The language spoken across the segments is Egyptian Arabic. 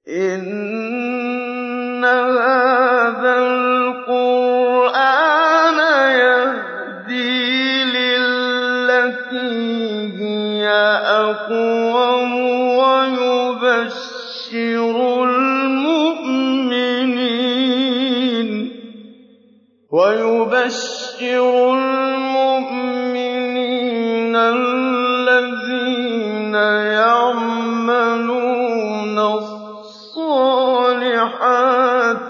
إِنَّ هَٰذَا الْقُرْآنَ يَهْدِي لِلَّتِي هِيَ أَقْوَمُ وَيُبَشِّرُ الْمُؤْمِنِينَ الَّذِينَ يَعْمَلُونَ الصَّالِحَاتِ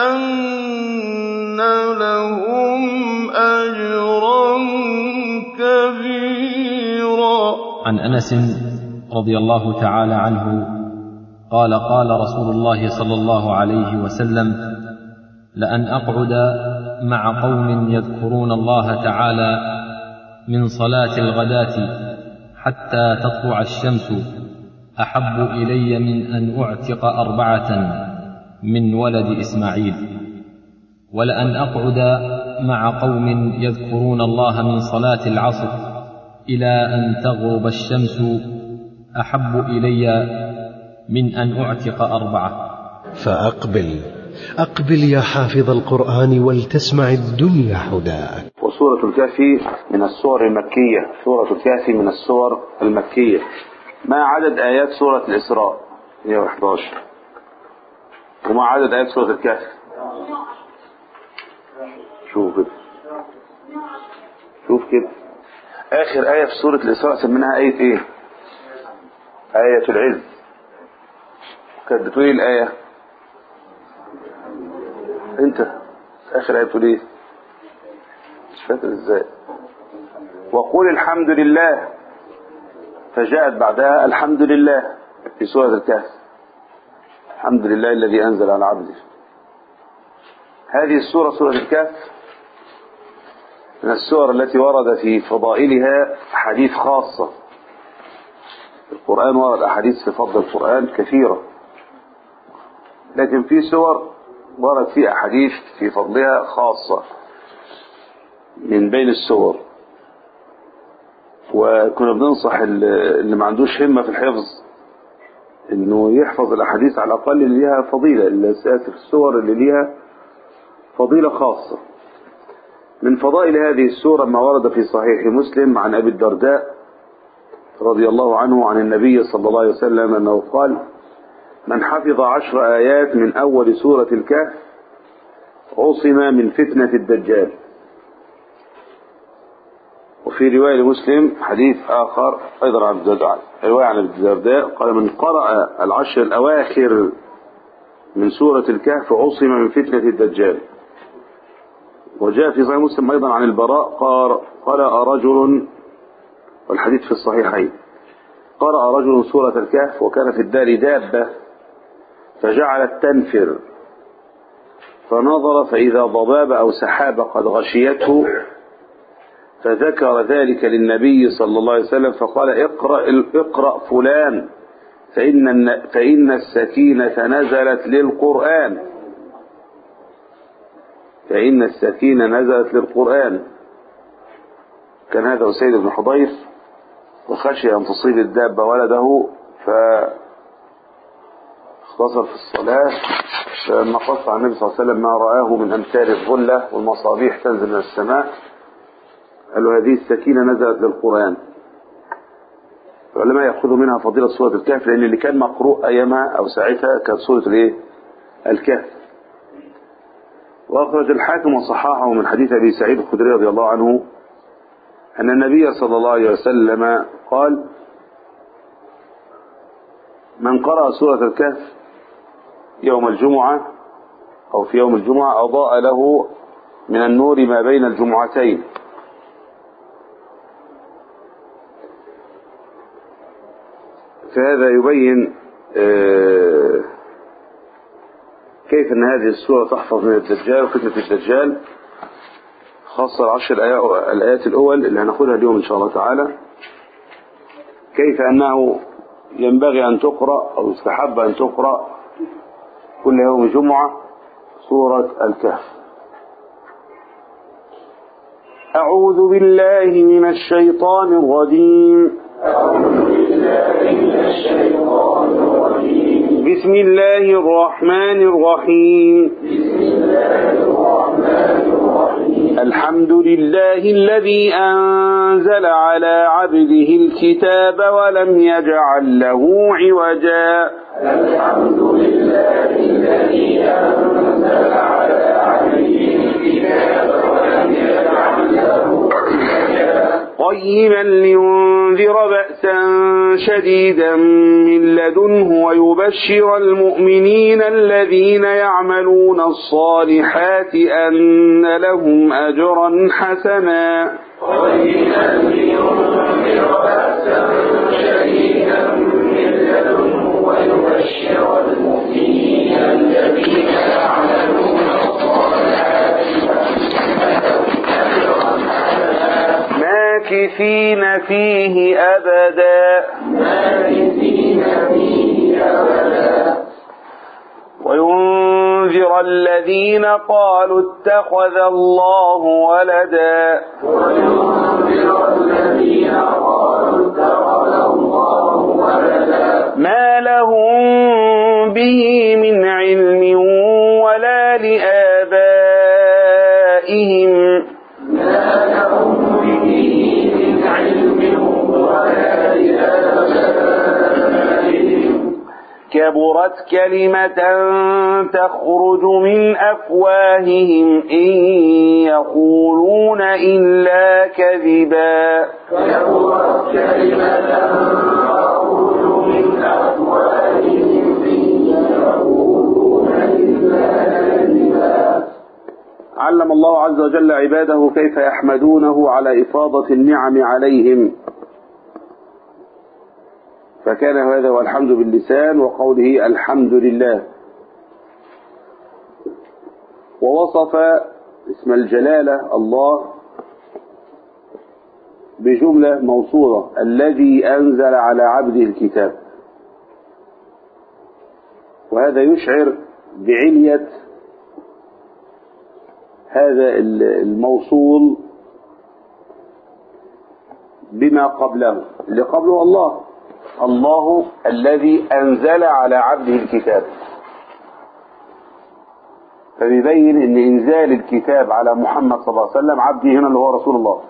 أَنَّ لَهُمْ أَجْرًا كَبِيرًا عن انس رضي الله تعالى عنه قال قال رسول الله صلى الله عليه وسلم لان اقعد مع قوم يذكرون الله تعالى من صلاه الغداه حتى تطلع الشمس احب الي من ان اعتق اربعه من ولد اسماعيل ولان اقعد مع قوم يذكرون الله من صلاه العصر الى ان تغرب الشمس احب الي من ان اعتق اربعه فأقبل أقبل يا حافظ القرآن ولتسمع الدنيا حداك وسورة الكهف من السور المكية سورة الكهف من السور المكية ما عدد آيات سورة الإسراء 111 وما عدد آيات سورة الكهف شوف كده شوف كده آخر آية في سورة الإسراء سميناها آية إيه آية العز كانت بتقول إيه الآية أنت آخر آية بتقول إيه مش فاكر إزاي وقول الحمد لله فجاءت بعدها الحمد لله في سورة الكهف الحمد لله الذي أنزل على عبده هذه السورة سورة الكهف من السور التي ورد في فضائلها أحاديث خاصة القرآن ورد أحاديث في فضل القرآن كثيرة لكن في سور ورد في أحاديث في فضلها خاصة من بين السور وكنا بننصح اللي ما عندوش همة في الحفظ انه يحفظ الاحاديث على الاقل اللي ليها فضيلة اللي في السور اللي ليها فضيلة خاصة من فضائل هذه السورة ما ورد في صحيح مسلم عن أبي الدرداء رضي الله عنه عن النبي صلى الله عليه وسلم أنه قال من حفظ عشر آيات من أول سورة الكهف عصم من فتنة الدجال وفي رواية لمسلم حديث آخر أيضا عن الدرداء رواية عن الدرداء قال من قرأ العشر الأواخر من سورة الكهف عصم من فتنة الدجال وجاء في صحيح مسلم أيضا عن البراء قال قرأ رجل والحديث في الصحيحين قرأ رجل سورة الكهف وكان في الدار دابة فجعلت تنفر فنظر فإذا ضباب أو سحابة قد غشيته فذكر ذلك للنبي صلى الله عليه وسلم فقال اقرأ, اقرأ فلان فإن, فإن السكينة نزلت للقرآن فإن السكينة نزلت للقرآن كان هذا أسيد بن حضير وخشي أن تصيب الدابة ولده فاختصر في الصلاة فلما قص عن النبي صلى الله عليه وسلم ما رآه من أمثال الظلة والمصابيح تنزل من السماء قال له هذه السكينة نزلت للقرآن العلماء يأخذوا منها فضيلة سورة الكهف لأن اللي كان مقروء أيامها أو ساعتها كانت سورة الإيه؟ الكهف وأخرج الحاكم وصححه من حديث أبي سعيد الخدري رضي الله عنه أن النبي صلى الله عليه وسلم قال من قرأ سورة الكهف يوم الجمعة أو في يوم الجمعة أضاء له من النور ما بين الجمعتين فهذا يبين كيف أن هذه السورة تحفظ من الدجال وفتنة الدجال خاصة العشر الآيات الأول اللي هناخدها اليوم إن شاء الله تعالى كيف أنه ينبغي أن تقرأ أو يستحب أن تقرأ كل يوم جمعة سورة الكهف أعوذ بالله من الشيطان الرجيم أعوذ بالله من الشيطان الرجيم بسم الله الرحمن الرحيم الحمد لله الذي أنزل على عبده الكتاب ولم يجعل له عوجا قيما لينذر بأسا شديدا من لدنه ويبشر المؤمنين الذين يعملون الصالحات أن لهم أجرا حسنا ماكثين فيه أبدا وينذر الذين قالوا اتخذ الله ولدا ما لهم به من علم ولا لآبائهم كبرت كلمة تخرج من أفواههم إن يقولون إلا كذبا علم الله عز وجل عباده كيف يحمدونه على إفاضة النعم عليهم فكان هذا هو الحمد باللسان وقوله الحمد لله ووصف اسم الجلالة الله بجملة موصولة الذي أنزل على عبده الكتاب وهذا يشعر بعلية هذا الموصول بما قبله اللي قبله الله الله الذي أنزل على عبده الكتاب فبيبين ان انزال الكتاب على محمد صلى الله عليه وسلم عبده هنا اللي هو رسول الله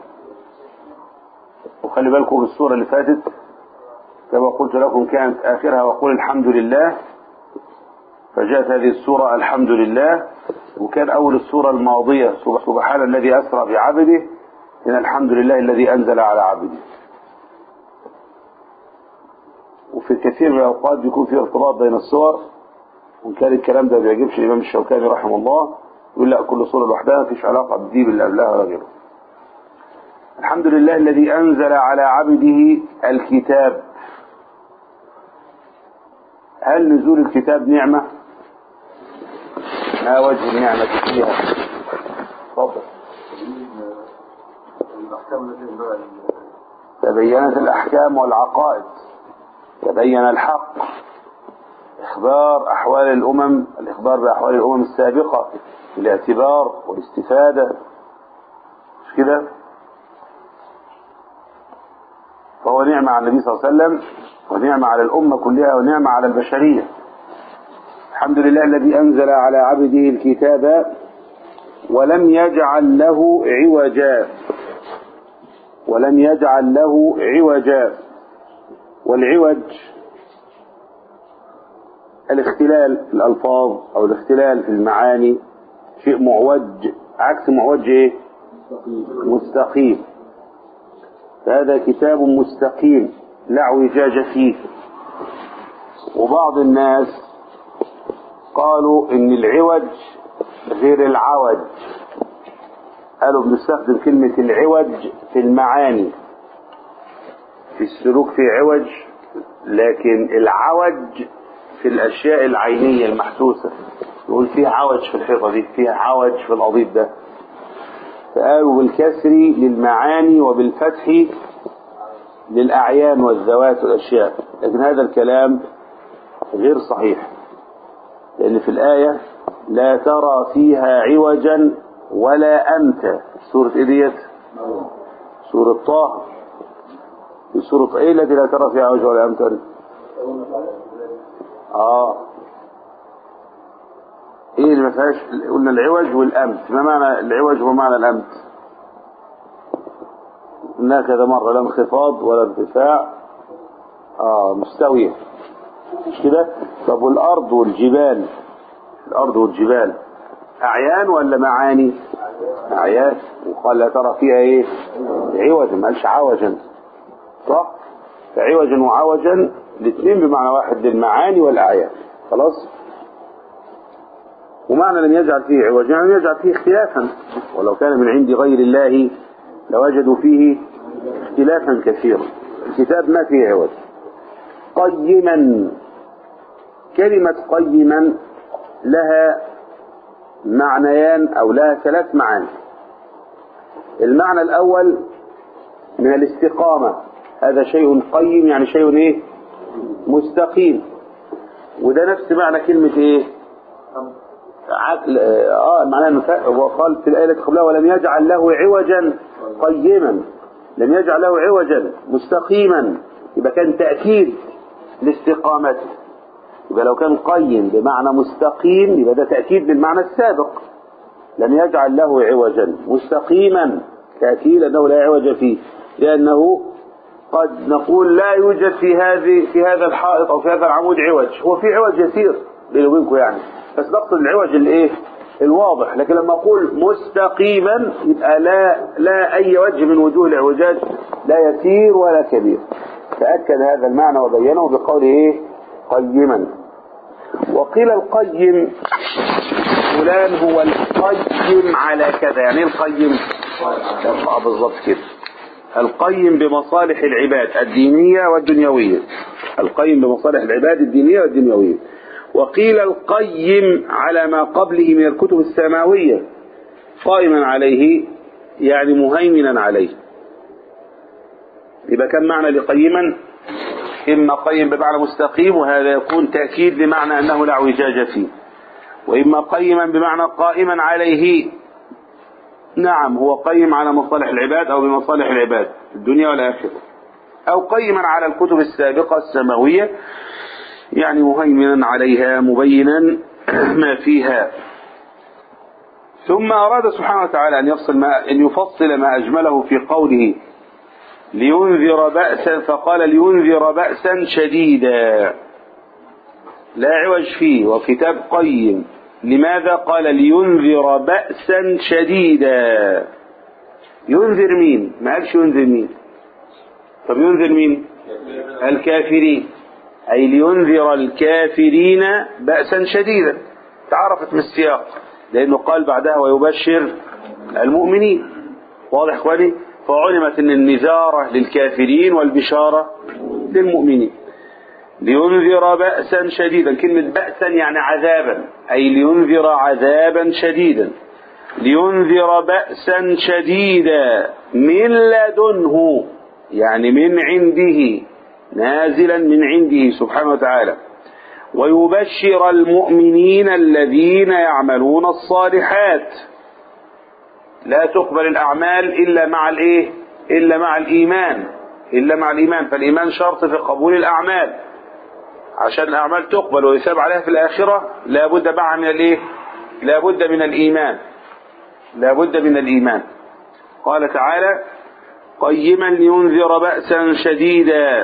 وخلي بالكم السورة اللي فاتت كما قلت لكم كانت آخرها وقل الحمد لله فجاءت هذه السورة الحمد لله وكان أول السورة الماضية سبحان الذي أسرى بعبده إن الحمد لله الذي أنزل على عبده وفي كثير من الأوقات بيكون في ارتباط بين السور وإن كان الكلام ده بيعجبش الإمام الشوكاني رحمه الله يقول لا كل سورة لوحدها مفيش علاقة بدي باللي قبلها ولا غيره الحمد لله الذي أنزل على عبده الكتاب هل نزول الكتاب نعمة ما وجه النعمة فيها تفضل تبينت الأحكام والعقائد تبين الحق إخبار أحوال الأمم الإخبار بأحوال الأمم السابقة الاعتبار والاستفادة مش كده فهو نعمة على النبي صلى الله عليه وسلم ونعمة على الأمة كلها ونعمة على البشرية الحمد لله الذي أنزل على عبده الكتاب ولم يجعل له عوجا ولم يجعل له عوجا والعوج الاختلال في الألفاظ أو الاختلال في المعاني شيء معوج عكس معوج ايه مستقيم فهذا كتاب مستقيم لا اعوجاج فيه وبعض الناس قالوا ان العوج غير العوج قالوا بنستخدم كلمة العوج في المعاني في السلوك في عوج لكن العوج في الأشياء العينية المحسوسة يقول فيها عوج في الحيطة دي فيها عوج في القضيب ده فقالوا بالكسر للمعاني وبالفتح للأعيان والذوات والأشياء لكن هذا الكلام غير صحيح لأن في الآية لا ترى فيها عوجا ولا أمتا سورة إيه ديت سورة طه في سورة إيه التي لا ترى فيها عوجا ولا أمتا آه فيهاش قلنا العوج والأمت ما معنى العوج ومعنى الأمت قلنا كذا مرة لا انخفاض ولا ارتفاع اه مستوية مش كده طب والأرض والجبال الأرض والجبال أعيان ولا معاني أعيان وقال لا ترى فيها إيه عوجا ما قالش عوجا صح فعوجا وعوجا الاثنين بمعنى واحد للمعاني والأعيان خلاص ومعنى لم يجعل فيه عوجا يعني لم يجعل فيه اختلافا ولو كان من عند غير الله لوجدوا فيه اختلافا كثيرا الكتاب ما فيه عوج قيما كلمة قيما لها معنيان أو لها ثلاث معاني المعنى الأول من الاستقامة هذا شيء قيم يعني شيء ايه مستقيم وده نفس معنى كلمة ايه عقل اه معناه انه هو قال في الآية التي قبلها ولم يجعل له عوجا قيما لم يجعل له عوجا مستقيما يبقى كان تأكيد لاستقامته يبقى لو كان قيم بمعنى مستقيم يبقى ده تأكيد للمعنى السابق لم يجعل له عوجا مستقيما تأكيد أنه لا عوج فيه لأنه قد نقول لا يوجد في هذه في هذا الحائط أو في هذا العمود عوج هو في عوج يسير بيني وبينكم يعني بس نقصد العوج الايه الواضح لكن لما اقول مستقيما يبقى لا لا اي وجه من وجوه الاعوجاج لا يسير ولا كبير تاكد هذا المعنى وبينه بقوله ايه قيما وقيل القيم فلان هو القيم على كذا يعني ايه القيم اه بالظبط كده القيم بمصالح العباد الدينية والدنيوية القيم بمصالح العباد الدينية والدنيوية وقيل القيم على ما قبله من الكتب السماوية قائما عليه يعني مهيمنا عليه يبقى كم معنى لقيما إما قيم بمعنى مستقيم وهذا يكون تأكيد لمعنى أنه لا اعوجاج فيه وإما قيما بمعنى قائما عليه نعم هو قيم على مصالح العباد أو بمصالح العباد في الدنيا والآخرة أو قيما على الكتب السابقة السماوية يعني مهيمنا عليها مبينا ما فيها ثم أراد سبحانه وتعالى أن يفصل ما أن يفصل ما أجمله في قوله لينذر بأسا فقال لينذر بأسا شديدا لا عوج فيه وكتاب قيم لماذا قال لينذر بأسا شديدا ينذر مين ما قالش ينذر مين طب ينذر مين الكافرين أي لينذر الكافرين بأسا شديدا تعرفت من السياق لأنه قال بعدها ويبشر المؤمنين واضح اخواني فعلمت ان النذارة للكافرين والبشارة للمؤمنين لينذر بأسا شديدا كلمة بأسا يعني عذابا أي لينذر عذابا شديدا لينذر بأسا شديدا من لدنه يعني من عنده نازلا من عنده سبحانه وتعالى ويبشر المؤمنين الذين يعملون الصالحات لا تقبل الأعمال إلا مع الإيه إلا مع الإيمان إلا مع الإيمان فالإيمان شرط في قبول الأعمال عشان الأعمال تقبل ويثاب عليها في الآخرة لا بد معها من الإيه لا بد من الإيمان لا بد من الإيمان قال تعالى قيما لينذر بأسا شديدا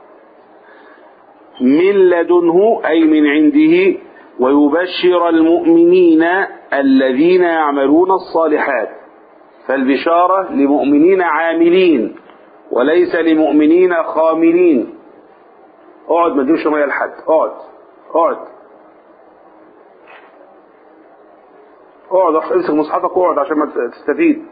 من لدنه أي من عنده ويبشر المؤمنين الذين يعملون الصالحات فالبشارة لمؤمنين عاملين وليس لمؤمنين خاملين اقعد ما تدوش ميه لحد اقعد اقعد اقعد امسك مصحفك اقعد عشان ما تستفيد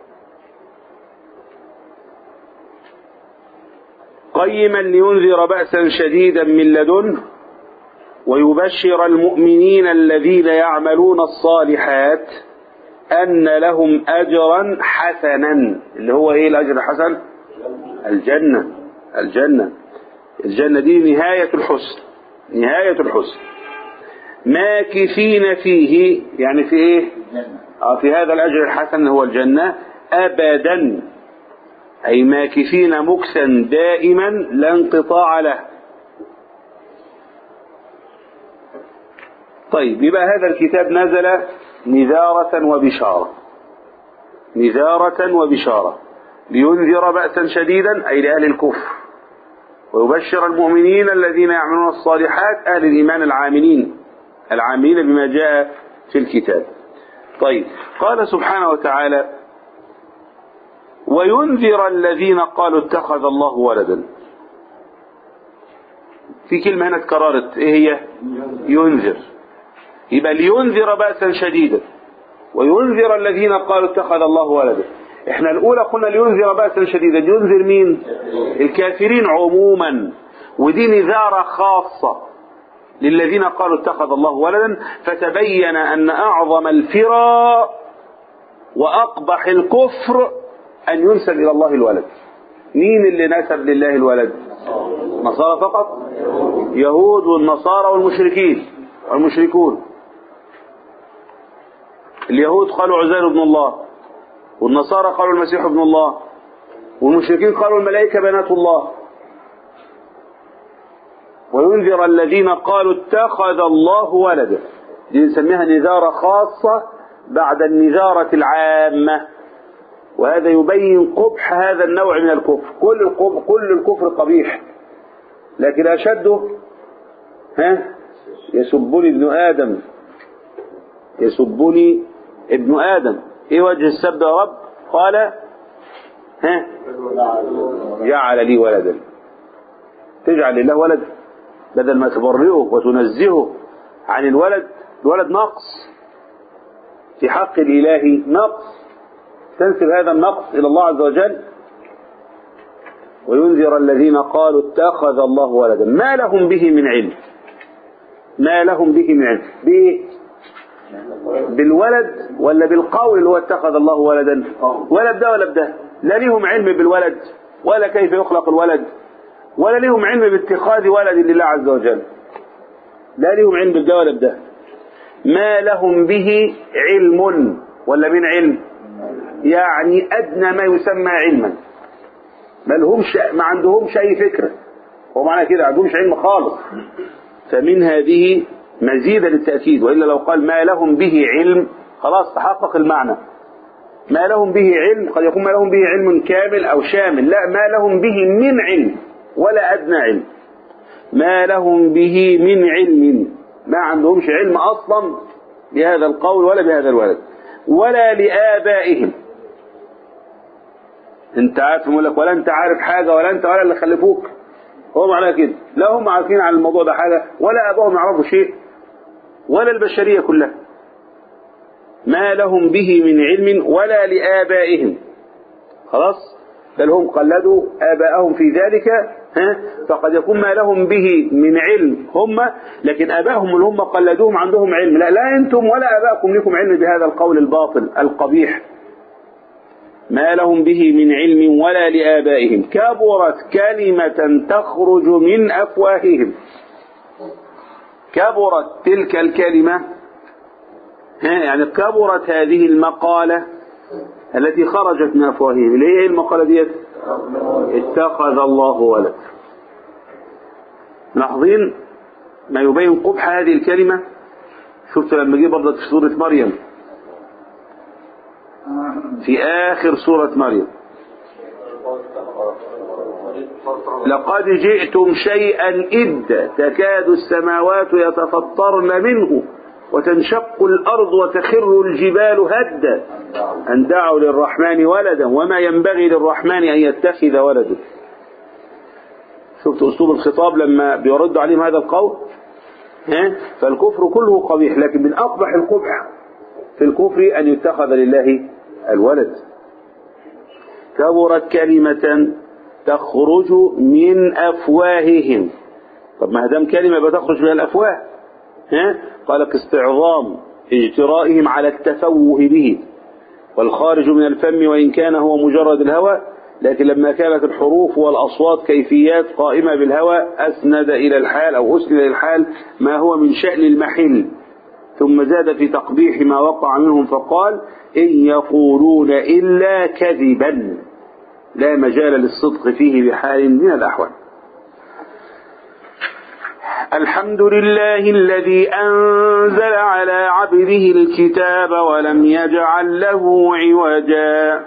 قيما لينذر بأسا شديدا من لدنه ويبشر المؤمنين الذين يعملون الصالحات أن لهم أجرا حسنا اللي هو إيه الأجر الحسن الجنة الجنة الجنة دي نهاية الحسن نهاية الحسن ماكثين فيه يعني في إيه آه في هذا الأجر الحسن هو الجنة أبدا أي ماكثين مكسا دائما لا انقطاع له طيب يبقى هذا الكتاب نزل نذارة وبشارة نذارة وبشارة لينذر بأسا شديدا أي لأهل الكفر ويبشر المؤمنين الذين يعملون الصالحات أهل الإيمان العاملين العاملين بما جاء في الكتاب طيب قال سبحانه وتعالى وينذر الذين قالوا اتخذ الله ولدا في كلمة هنا اتكررت ايه هي ينذر يبقى لينذر بأسا شديدا وينذر الذين قالوا اتخذ الله ولدا احنا الاولى قلنا لينذر بأسا شديدا ينذر مين الكافرين عموما ودي نذارة خاصة للذين قالوا اتخذ الله ولدا فتبين ان اعظم الفرى واقبح الكفر ان ينسب الى الله الولد مين اللي نسب لله الولد نصارى فقط يهود والنصارى والمشركين والمشركون اليهود قالوا عزير ابن الله والنصارى قالوا المسيح ابن الله والمشركين قالوا الملائكة بنات الله وينذر الذين قالوا اتخذ الله ولدا دي نسميها نذارة خاصة بعد النذارة العامة وهذا يبين قبح هذا النوع من الكفر كل الكفر, كل الكفر قبيح لكن أشده ها يسبني ابن آدم يسبني ابن آدم ايه وجه السب يا رب قال ها جعل لي ولدا تجعل لله ولد بدل ما تبرئه وتنزهه عن الولد الولد نقص في حق الإله نقص تنسب هذا النقص إلى الله عز وجل وينذر الذين قالوا اتخذ الله ولدا ما لهم به من علم ما لهم به من علم بإيه؟ بالولد ولا بالقول اللي هو اتخذ الله ولدا ولا بده ولا بده لا ليهم علم بالولد ولا كيف يخلق الولد ولا ليهم علم باتخاذ ولد لله عز وجل لا ليهم علم بده ولا بده ما لهم به علم ولا من علم يعني أدنى ما يسمى علما ما لهمش ما عندهمش أي فكرة هو معنى كده عندهمش علم خالص فمن هذه مزيدا للتأكيد وإلا لو قال ما لهم به علم خلاص تحقق المعنى ما لهم به علم قد يكون ما لهم به علم كامل أو شامل لا ما لهم به من علم ولا أدنى علم ما لهم به من علم ما عندهمش علم أصلا بهذا القول ولا بهذا الولد ولا لآبائهم انت عارف يقول لك ولا انت عارف حاجة ولا انت ولا اللي خلفوك هو معناه كده لا هم عارفين عن الموضوع ده حاجة ولا أباهم يعرفوا شيء ولا البشرية كلها ما لهم به من علم ولا لآبائهم خلاص بل هم قلدوا آباءهم في ذلك ها فقد يكون ما لهم به من علم هم لكن آبائهم اللي هم قلدوهم عندهم علم لا لا أنتم ولا آبائكم لكم علم بهذا القول الباطل القبيح ما لهم به من علم ولا لآبائهم كبرت كلمة تخرج من أفواههم كبرت تلك الكلمة ها يعني كبرت هذه المقالة التي خرجت من أفواههم اللي هي ايه المقالة ديت اتخذ الله ولد لاحظين ما يبين قبح هذه الكلمة شفت لما جه برضه في سورة مريم في آخر سورة مريم لقد جئتم شيئا إدا تكاد السماوات يتفطرن منه وتنشق الأرض وتخر الجبال هدا أن دعوا للرحمن ولدا وما ينبغي للرحمن أن يتخذ ولدا شفت أسلوب الخطاب لما بيرد عليهم هذا القول ها؟ فالكفر كله قبيح لكن من أقبح القبح في الكفر أن يتخذ لله الولد كبرت كلمة تخرج من أفواههم طب ما دام كلمة بتخرج من الأفواه ها؟ قال لك استعظام اجترائهم على التفوه به والخارج من الفم وإن كان هو مجرد الهوى لكن لما كانت الحروف والأصوات كيفيات قائمة بالهوى أسند إلى الحال أو أسند إلى الحال ما هو من شأن المحل ثم زاد في تقبيح ما وقع منهم فقال إن يقولون إلا كذبا لا مجال للصدق فيه بحال من الأحوال الحمد لله الذي أنزل على عبده الكتاب ولم يجعل له عوجا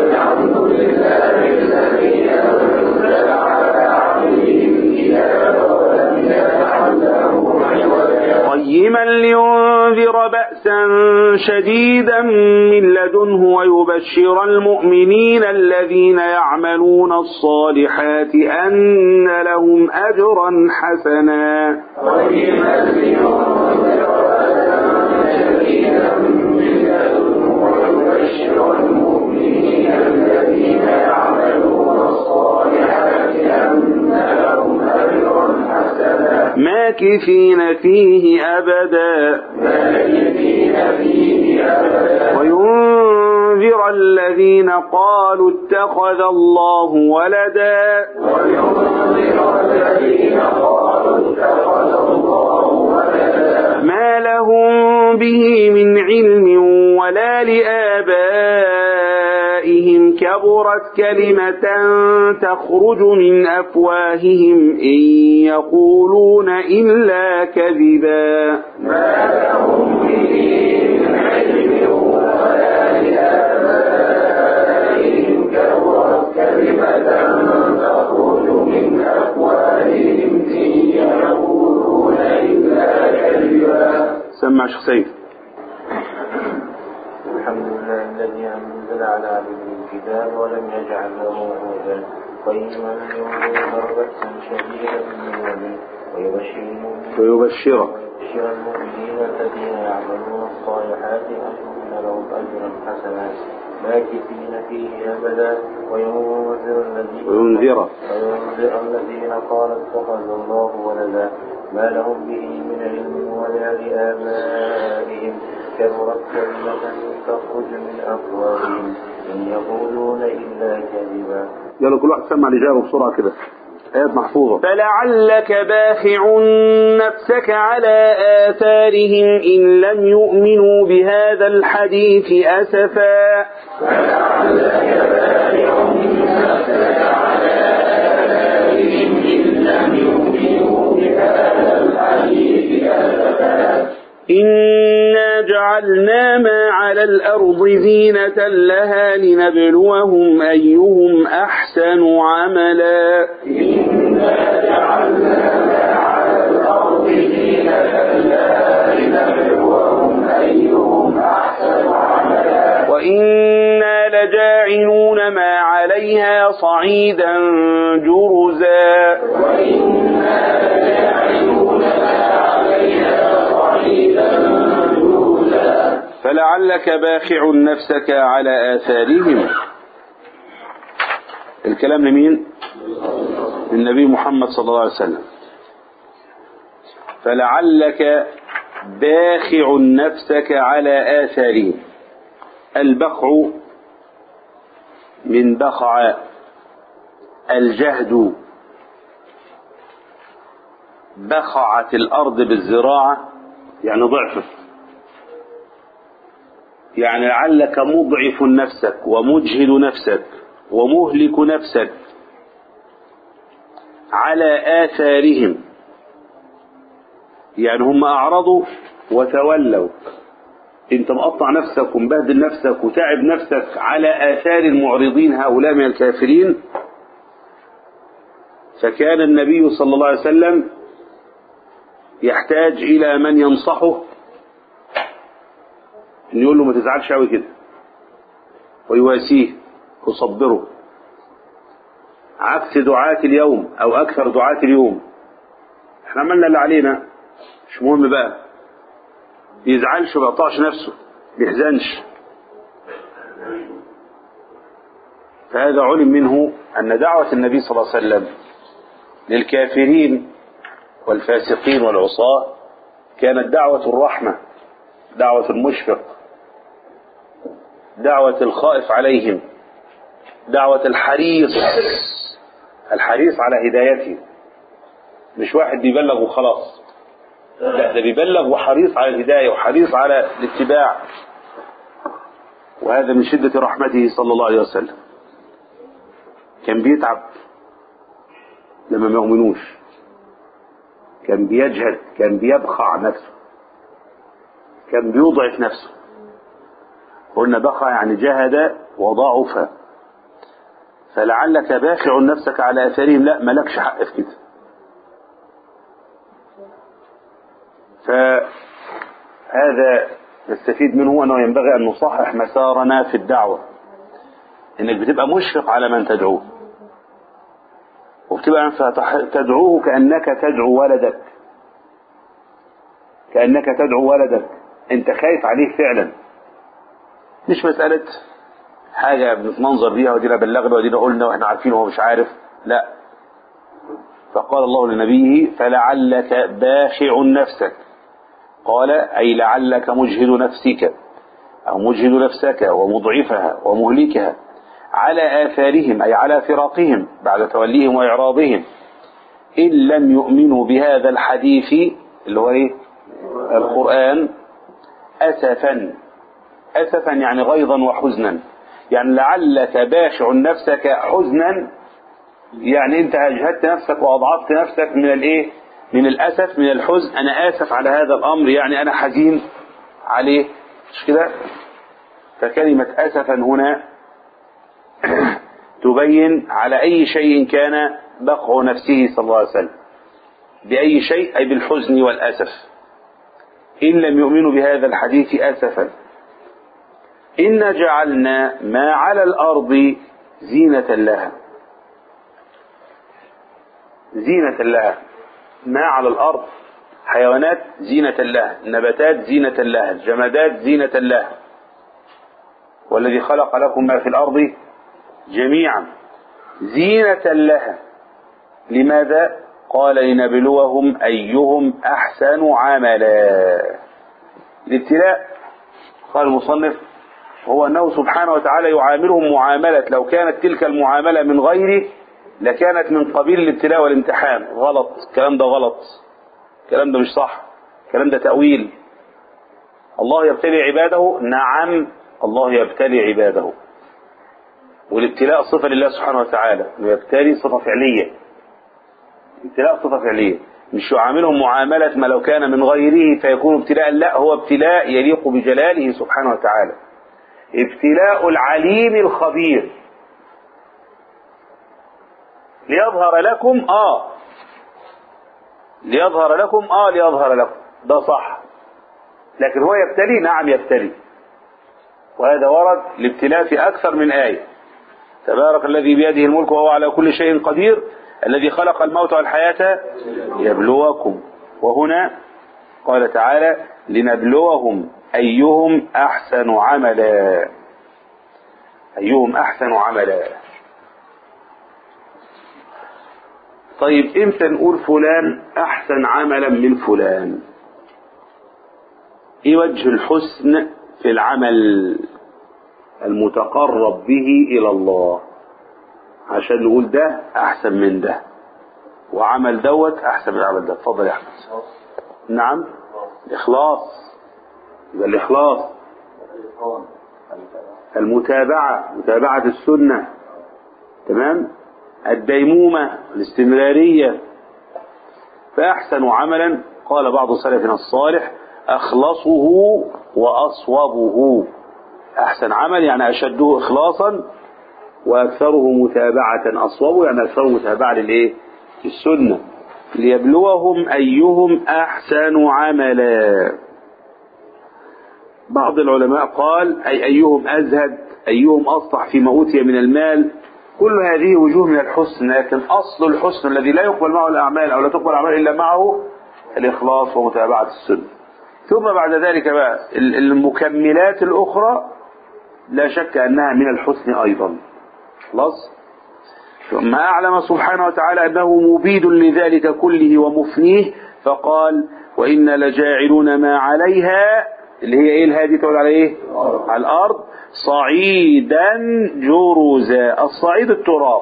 قيما لينذر بأسا شديدا من لدنه ويبشر المؤمنين الذين يعملون الصالحات أن لهم أجرا حسنا ماكثين فيه أبدا وينذر الذين قالوا اتخذ الله ولدا ما لهم به من علم ولا لآبائهم كبرت كلمة تخرج من أفواههم إن يقولون إلا كذبا سمع شخصين الحمد لله الذي أنزل على عبده الكتاب ولم يجعل له عوجا قيما لينذر بأسا شديدا من لدنه ويبشر المؤمنين ويبشر ويبشر المؤمنين الذين يعملون الصالحات أن لهم أجرا حسنا ماكثين فيه أبدا وينذر الذين وينذر وينذر الذين قال اتخذ الله ولدا ما لهم به من علم ولا لآبائهم كبرت كلمة تخرج من أفواههم إن يقولون إلا كذبا يلا كل واحد سمع الإجابة بسرعة كده آيات محفوظة فلعلك باخع نفسك على آثارهم إن لم يؤمنوا بهذا الحديث أسفا إنا جعلنا ما على الأرض زينة لها لنبلوهم أيهم أحسن عملا وإنا لجاعلون ما عليها صعيدا جرزا فلعلك باخع نفسك على آثارهم الكلام لمين للنبي محمد صلى الله عليه وسلم فلعلك باخع نفسك على آثارهم البخع من بخع الجهد بخعت الأرض بالزراعة يعني ضعفت يعني لعلك مضعف نفسك ومجهد نفسك ومهلك نفسك على آثارهم يعني هم أعرضوا وتولوا انت مقطع نفسك ومبهدل نفسك وتعب نفسك على آثار المعرضين هؤلاء من الكافرين فكان النبي صلى الله عليه وسلم يحتاج إلى من ينصحه إن يقول له ما تزعلش قوي كده ويواسيه ويصبره عكس دعاة اليوم أو أكثر دعاة اليوم احنا عملنا اللي علينا مش مهم بقى يزعلش وما يقطعش نفسه ما يحزنش فهذا علم منه أن دعوة النبي صلى الله عليه وسلم للكافرين والفاسقين والعصاة كانت دعوة الرحمة دعوة المشفق دعوة الخائف عليهم دعوة الحريص الحريص على هدايته مش واحد بيبلغ وخلاص لا ده بيبلغ وحريص على الهداية وحريص على الاتباع وهذا من شدة رحمته صلى الله عليه وسلم كان بيتعب لما ما يؤمنوش كان بيجهد كان بيبخع نفسه كان بيضعف نفسه قلنا بخع يعني جهد وضعف فلعلك باخع نفسك على اثارهم لا ملكش حق في كده فهذا نستفيد منه انه ينبغي ان نصحح مسارنا في الدعوه انك بتبقى مشفق على من تدعوه وبتبقى تدعوه كانك تدعو ولدك كانك تدعو ولدك انت خايف عليه فعلا مش مساله حاجه بنتمنظر بيها ودينا بلغنا ودينا قلنا واحنا عارفين وهو مش عارف لا فقال الله لنبيه فلعلك باخع نفسك قال أي لعلك مجهد نفسك أو مجهد نفسك ومضعفها ومهلكها على آثارهم أي على فراقهم بعد توليهم وإعراضهم إن لم يؤمنوا بهذا الحديث اللي هو إيه القرآن أسفا أسفا يعني غيظا وحزنا يعني لعلك باخع نفسك حزنا يعني انت اجهدت نفسك واضعفت نفسك من الايه من الاسف من الحزن انا اسف على هذا الامر يعني انا حزين عليه مش كده فكلمة اسفا هنا تبين على اي شيء كان بقع نفسه صلى الله عليه وسلم باي شيء اي بالحزن والاسف ان لم يؤمنوا بهذا الحديث اسفا إن جعلنا ما على الأرض زينة لها زينة لها ما على الأرض حيوانات زينة لها نباتات زينة لها جمادات زينة لها والذي خلق لكم ما في الأرض جميعا زينة لها لماذا قال لنبلوهم أيهم أحسن عملا الابتلاء قال المصنف هو أنه سبحانه وتعالى يعاملهم معاملة لو كانت تلك المعاملة من غيره لكانت من قبيل الابتلاء والامتحان غلط الكلام ده غلط الكلام ده مش صح الكلام ده تأويل الله يبتلي عباده نعم الله يبتلي عباده والابتلاء صفة لله سبحانه وتعالى انه يبتلي صفة فعلية ابتلاء صفة فعلية مش يعاملهم معاملة ما لو كان من غيره فيكون ابتلاء لا هو ابتلاء يليق بجلاله سبحانه وتعالى ابتلاء العليم الخبير ليظهر لكم اه ليظهر لكم اه ليظهر لكم ده صح لكن هو يبتلي نعم يبتلي وهذا ورد الابتلاء في أكثر من آية تبارك الذي بيده الملك وهو على كل شيء قدير الذي خلق الموت والحياة يبلوكم وهنا قال تعالى لنبلوهم أيهم أحسن عملا أيهم أحسن عملا طيب امتى نقول فلان أحسن عملا من فلان ايه وجه الحسن في العمل المتقرب به إلى الله عشان نقول ده أحسن من ده وعمل دوت أحسن من العمل ده اتفضل يا أحمد نعم الإخلاص يبقى الإخلاص المتابعة متابعة السنة تمام الديمومة الاستمرارية فأحسن عملا قال بعض سلفنا الصالح أخلصه وأصوبه أحسن عمل يعني أشده إخلاصا وأكثره متابعة أصوبه يعني أكثره متابعة للإيه؟ للسنة ليبلوهم أيهم أحسن عملا بعض العلماء قال أي أيهم أزهد أيهم أصلح فيما أوتي من المال كل هذه وجوه من الحسن لكن أصل الحسن الذي لا يقبل معه الأعمال أو لا تقبل الأعمال إلا معه الإخلاص ومتابعة السنة ثم بعد ذلك بقى المكملات الأخرى لا شك أنها من الحسن أيضا خلاص ثم أعلم سبحانه وتعالى أنه مبيد لذلك كله ومفنيه فقال وإن لجاعلون ما عليها اللي هي ايه الهادي تقول على ايه على الارض صعيدا جرزا الصعيد التراب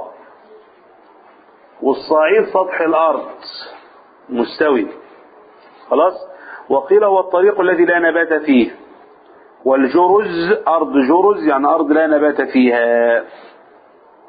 والصعيد سطح الارض مستوي خلاص وقيل هو الطريق الذي لا نبات فيه والجرز ارض جرز يعني ارض لا نبات فيها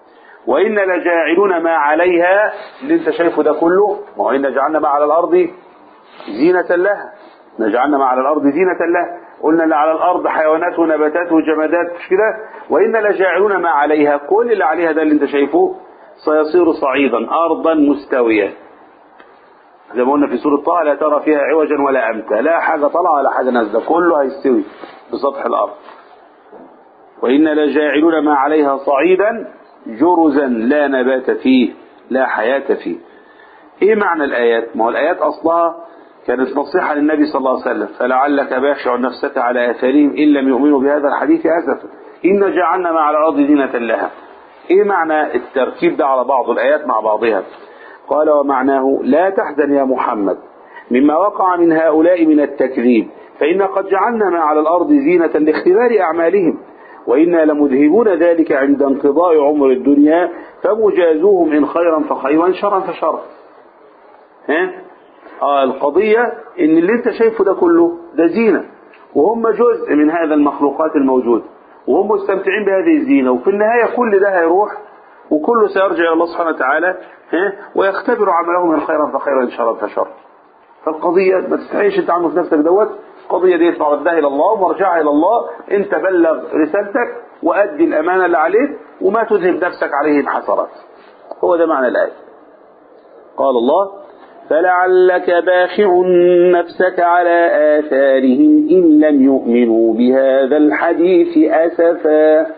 وإن لجاعلون ما عليها اللي انت شايفه ده كله ما هو إن جعلنا ما على الأرض زينة لها نجعلنا ما على الأرض زينة لها قلنا اللي على الأرض حيوانات ونباتات وجمادات مش كده وإن لجاعلون ما عليها كل اللي عليها ده اللي انت شايفه سيصير صعيدا أرضا مستوية زي ما قلنا في سورة طه لا ترى فيها عوجا ولا أمتا لا حاجة طالعة ولا حاجة نازلة كله هيستوي بسطح الأرض وإن لجاعلون ما عليها صعيدا جرزا لا نبات فيه لا حياة فيه ايه معنى الآيات ما هو الآيات أصلها كانت نصيحة للنبي صلى الله عليه وسلم فلعلك باخع نفسك على آثارهم إن لم يؤمنوا بهذا الحديث أسفا إن جعلنا ما على الأرض زينة لها ايه معنى التركيب ده على بعض الآيات مع بعضها قال ومعناه لا تحزن يا محمد مما وقع من هؤلاء من التكذيب فإن قد جعلنا ما على الأرض زينة لاختبار أعمالهم وإنا لمذهبون ذلك عند انقضاء عمر الدنيا فمجازوهم إن خيرا فخير وإن شرا فشر ها؟ آه القضية إن اللي أنت شايفه ده كله ده زينة وهم جزء من هذا المخلوقات الموجودة وهم مستمتعين بهذه الزينة وفي النهاية كل ده هيروح وكله سيرجع إلى الله سبحانه وتعالى ها؟ ويختبر عملهم إن خيرا فخير وإن شرا فشر فالقضية ما تستعيش انت عنه في نفسك دوت القضية دي مردها إلى الله ومرجعها إلى الله أنت بلغ رسالتك وأدي الأمانة اللي عليك وما تذهب نفسك عليهم حسرات هو ده معنى الآية قال الله فلعلك باخع نفسك على آثارهم إن لم يؤمنوا بهذا الحديث أسفا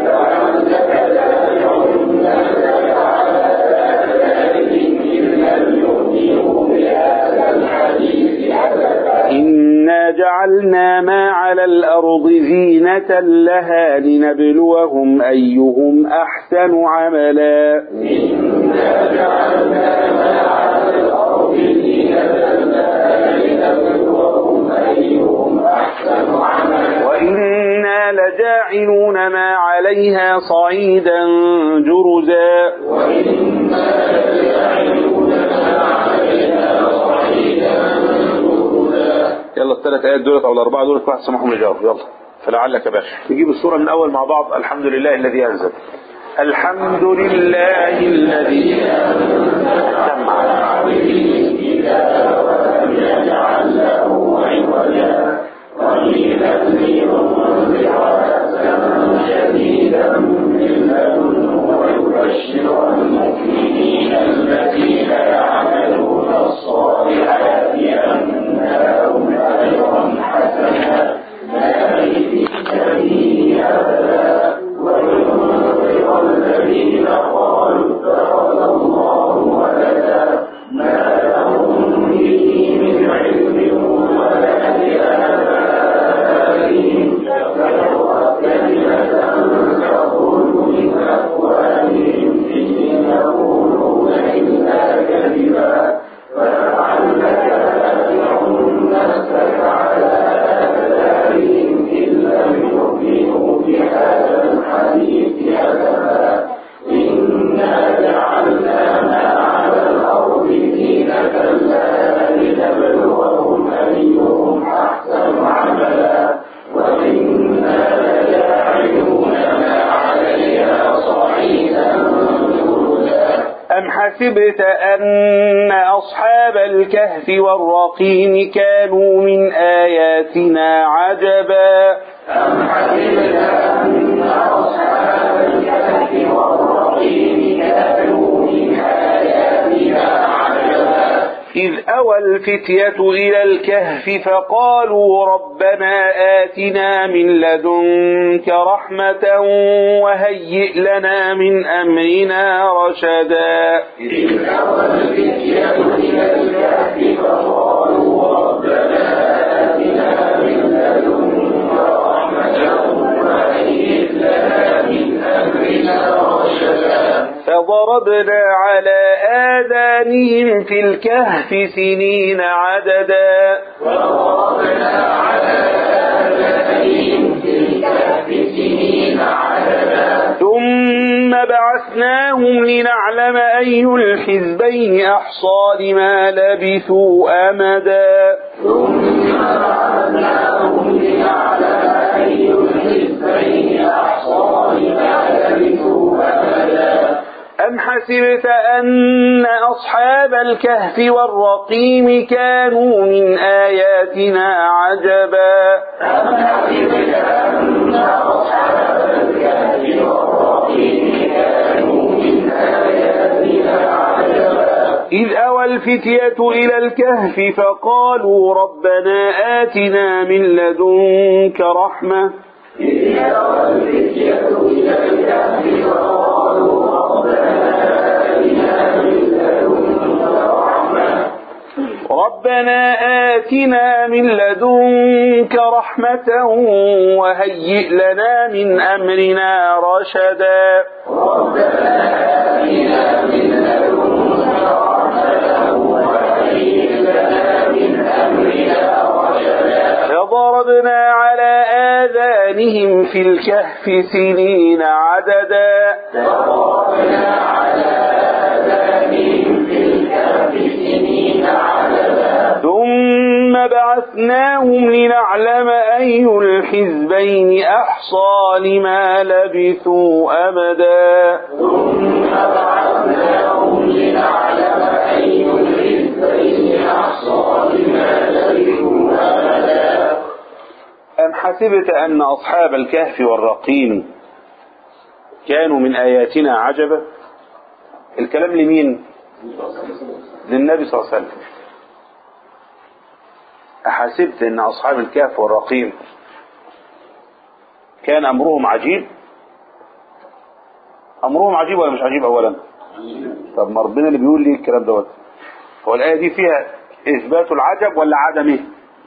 إنا جعلنا ما على الأرض زينة لها لنبلوهم أيهم أحسن عملا وإنا لجاعلون ما عليها صعيدا جرزا يلا الثلاث آيات دولت أو الأربعة دولت واحد سمحهم يجاوب يلا فلعلك باشا نجيب السورة من أول مع بعض الحمد لله الذي أنزل الحمد لله الذي سمع أم حسبت أن أصحاب الكهف والرقيم كانوا من آياتنا عجبا إذ أوى الفتية إلى الكهف فقالوا ربنا آتنا من لدنك رحمة وهيئ لنا من أمرنا رشدا فضربنا على آذانهم في الكهف سنين عددا ثم بعثناهم لنعلم أي الحزبين أحصى لما لبثوا أمدا أم حسب حسبت أن أصحاب الكهف والرقيم كانوا من آياتنا عجبا إذ أوى الفتية إلى الكهف فقالوا ربنا آتنا من لدنك رحمة ربنا آتنا من لدنك رحمة وهيئ لنا من أمرنا رشدا فضربنا على آذانهم في الكهف سنين عددا ثم بعثناهم لنعلم أي الحزبين أحصى لما لبثوا أمدا أم حسبت أن أصحاب الكهف والرقيم كانوا من آياتنا عجبا الكلام لمين للنبي صلى الله عليه وسلم أحسبت أن أصحاب الكهف والرقيم كان أمرهم عجيب أمرهم عجيب ولا مش عجيب أولا طب ما ربنا اللي بيقول لي الكلام دوت هو الآية دي فيها إثبات العجب ولا عدمه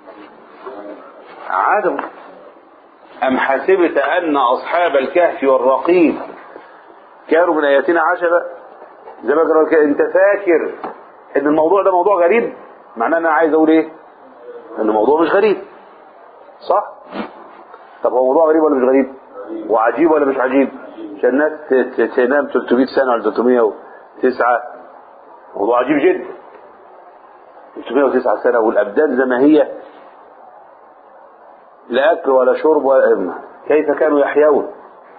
عدم أم حسبت أن أصحاب الكهف والرقيم كانوا من آياتنا عجبا زي ما قالوا كده أنت فاكر إن الموضوع ده موضوع غريب معناه أنا عايز أقول إيه إن الموضوع مش غريب صح طب هو موضوع غريب ولا مش غريب وعجيب ولا مش عجيب عشان الناس ت- ت- تنام 300 سنة ولا 309 موضوع عجيب جدا 309 سنة والأبدان زي ما هي لا أكل ولا شرب ولا كيف كانوا يحيون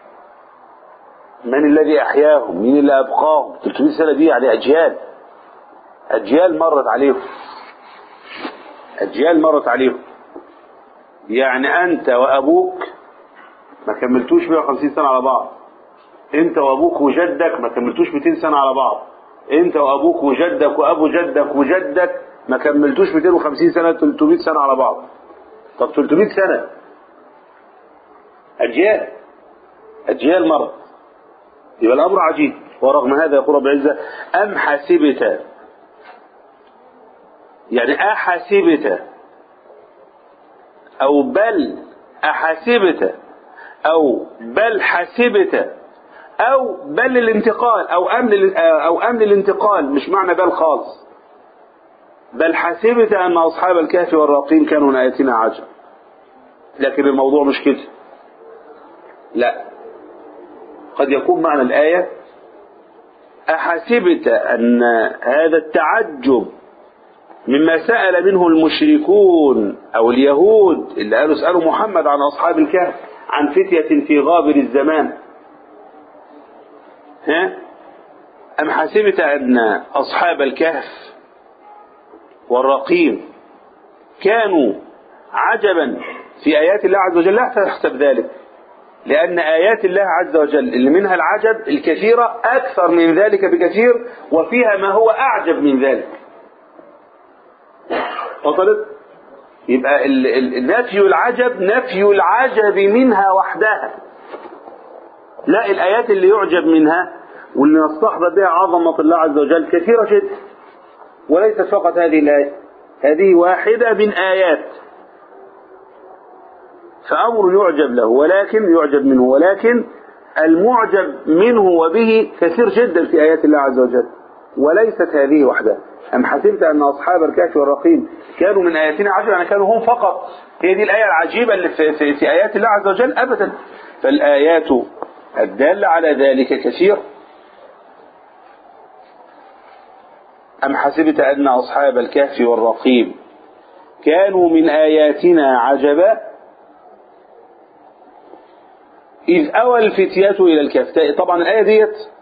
من الذي أحياهم مين اللي أبقاهم 300 سنة دي يعني أجيال أجيال مرت عليهم أجيال مرت عليهم يعني أنت وأبوك ما كملتوش 150 سنة على بعض أنت وأبوك وجدك ما كملتوش 200 سنة على بعض أنت وأبوك وجدك وأبو جدك وجدك ما كملتوش 250 سنة 300 سنة على بعض طب 300 سنة أجيال أجيال مرت يبقى الأمر عجيب ورغم هذا يقول رب العزة أم حسبت يعني أحسبت أو بل أحسبت أو بل حسبت أو بل الانتقال أو أمن أو أمن الانتقال مش معنى بل خالص بل حسبت أن أصحاب الكهف والرقيم كانوا من آياتنا عجب لكن الموضوع مش كده لا قد يكون معنى الآية أحسبت أن هذا التعجب مما سأل منه المشركون أو اليهود اللي قالوا اسألوا محمد عن أصحاب الكهف عن فتية في غابر الزمان ها أم حسبت أن أصحاب الكهف والرقيم كانوا عجبا في آيات الله عز وجل لا تحسب ذلك لأن آيات الله عز وجل اللي منها العجب الكثيرة أكثر من ذلك بكثير وفيها ما هو أعجب من ذلك وصلت يبقى ال- ال- نفي العجب نفي العجب منها وحدها لا الآيات اللي يعجب منها واللي نستحضر بها عظمة الله عز وجل كثيرة جدا وليست فقط هذه الآية هذه واحدة من آيات فأمر يعجب له ولكن يعجب منه ولكن المعجب منه وبه كثير جدا في آيات الله عز وجل وليست هذه وحدها أم حسبت أن أصحاب الكهف والرقيم كانوا من آياتنا عجبا يعني كانوا هم فقط هي دي الآية العجيبة اللي في, في, في آيات الله عز وجل أبدا فالآيات الدالة على ذلك كثير أم حسبت أن أصحاب الكهف والرقيم كانوا من آياتنا عجبا إذ أوى الفتية إلى الكهف طبعا الآية ديت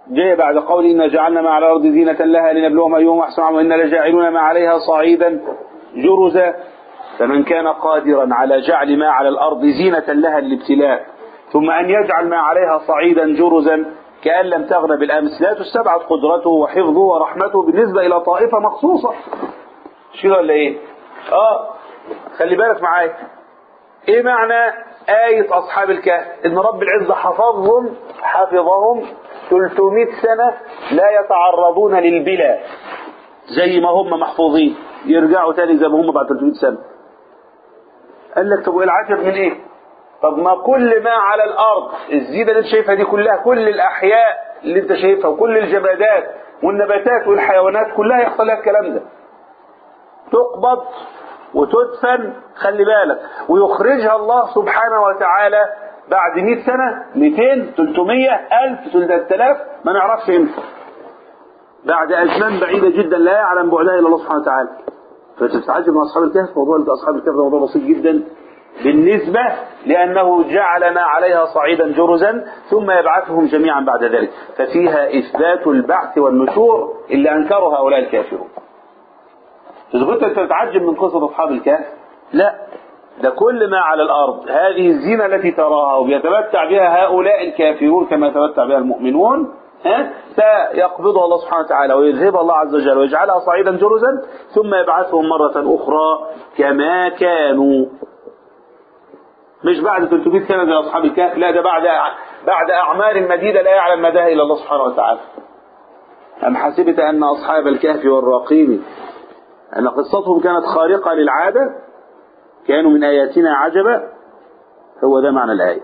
جاء بعد قول إنا جعلنا ما على الأرض زينة لها لنبلوهم أيهم أحسن عملا وإنا لجاعلون ما عليها صعيدا جرزا فمن كان قادرا على جعل ما على الأرض زينة لها للابتلاء ثم أن يجعل ما عليها صعيدا جرزا كأن لم تغن بالأمس لا تستبعد قدرته وحفظه ورحمته بالنسبة إلى طائفة مخصوصة مش كده ولا إيه؟ آه خلي بالك معايا إيه معنى آية أصحاب الكهف؟ إن رب العزة حفظهم حفظهم 300 سنة لا يتعرضون للبلا زي ما هم محفوظين يرجعوا تاني زي ما هم بعد 300 سنة قال لك طب والعجب من ايه طب ما كل ما على الارض الزينة اللي انت شايفها دي كلها كل الاحياء اللي انت شايفها وكل الجمادات والنباتات والحيوانات كلها يحصل لها الكلام ده تقبض وتدفن خلي بالك ويخرجها الله سبحانه وتعالى بعد 100 سنة 200 300 1000 3000 ما نعرفش امتى بعد أزمان بعيدة جدا لا يعلم بعدها إلا الله سبحانه وتعالى فتستعجب من أصحاب الكهف موضوع أصحاب الكهف ده موضوع بسيط جدا بالنسبة لأنه جعلنا عليها صعيدا جرزا ثم يبعثهم جميعا بعد ذلك ففيها إثبات البعث والنشور اللي أنكره هؤلاء الكافرون إذا كنت أنت تتعجب من قصة أصحاب الكهف لا ده كل ما على الأرض هذه الزينة التي تراها وبيتمتع بها هؤلاء الكافرون كما يتمتع بها المؤمنون ها سيقبضها الله سبحانه وتعالى ويذهبها الله عز وجل ويجعلها صعيدا جرزا ثم يبعثهم مرة أخرى كما كانوا مش بعد 300 سنة زي أصحاب الكهف لا ده بعد بعد أعمار مديدة لا يعلم مداها إلا الله سبحانه وتعالى أم حسبت أن أصحاب الكهف والرقيم أن قصتهم كانت خارقة للعادة كانوا من آياتنا عجبا هو ده معنى الآية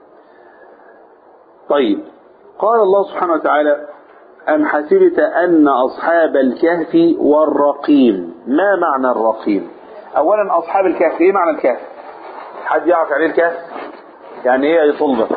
طيب قال الله سبحانه وتعالى أم حسبت أن أصحاب الكهف والرقيم ما معنى الرقيم أولا أصحاب الكهف إيه معنى الكهف حد يعرف يعني إيه الكهف يعني إيه يا طلبة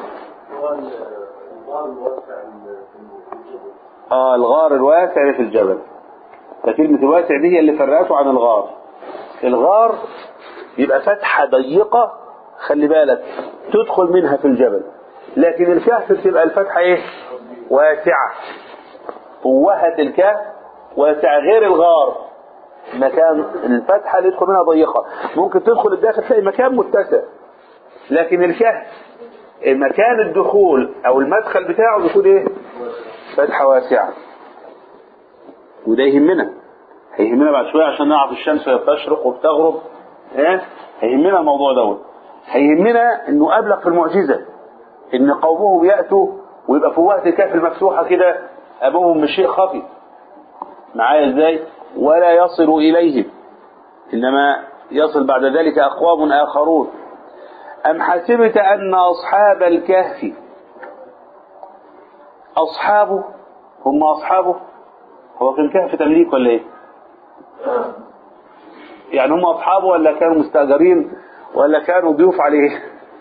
آه الغار الواسع في الجبل فكلمة الواسع دي هي اللي فرقته عن الغار الغار يبقى فتحة ضيقة خلي بالك تدخل منها في الجبل لكن الكهف بتبقى الفتحة ايه واسعة فوهة الكهف واسعة غير الغار مكان الفتحة اللي يدخل منها ضيقة ممكن تدخل الداخل تلاقي مكان متسع لكن الكهف مكان الدخول او المدخل بتاعه بيكون ايه فتحة واسعة وده يهمنا هيهمنا بعد شوية عشان نعرف الشمس وهي بتشرق وبتغرب ايه هيهمنا الموضوع دوت هيهمنا انه ابلغ في المعجزة ان قومهم يأتوا ويبقى في وقت الكهف المفتوحة كده ابوهم مش شيء خفي معايا ازاي ولا يصل اليهم انما يصل بعد ذلك اقوام اخرون ام حسبت ان اصحاب الكهف اصحابه هم اصحابه هو كان كهف تمليك ولا ايه يعني هم اصحابه ولا كانوا مستاجرين ولا كانوا ضيوف عليه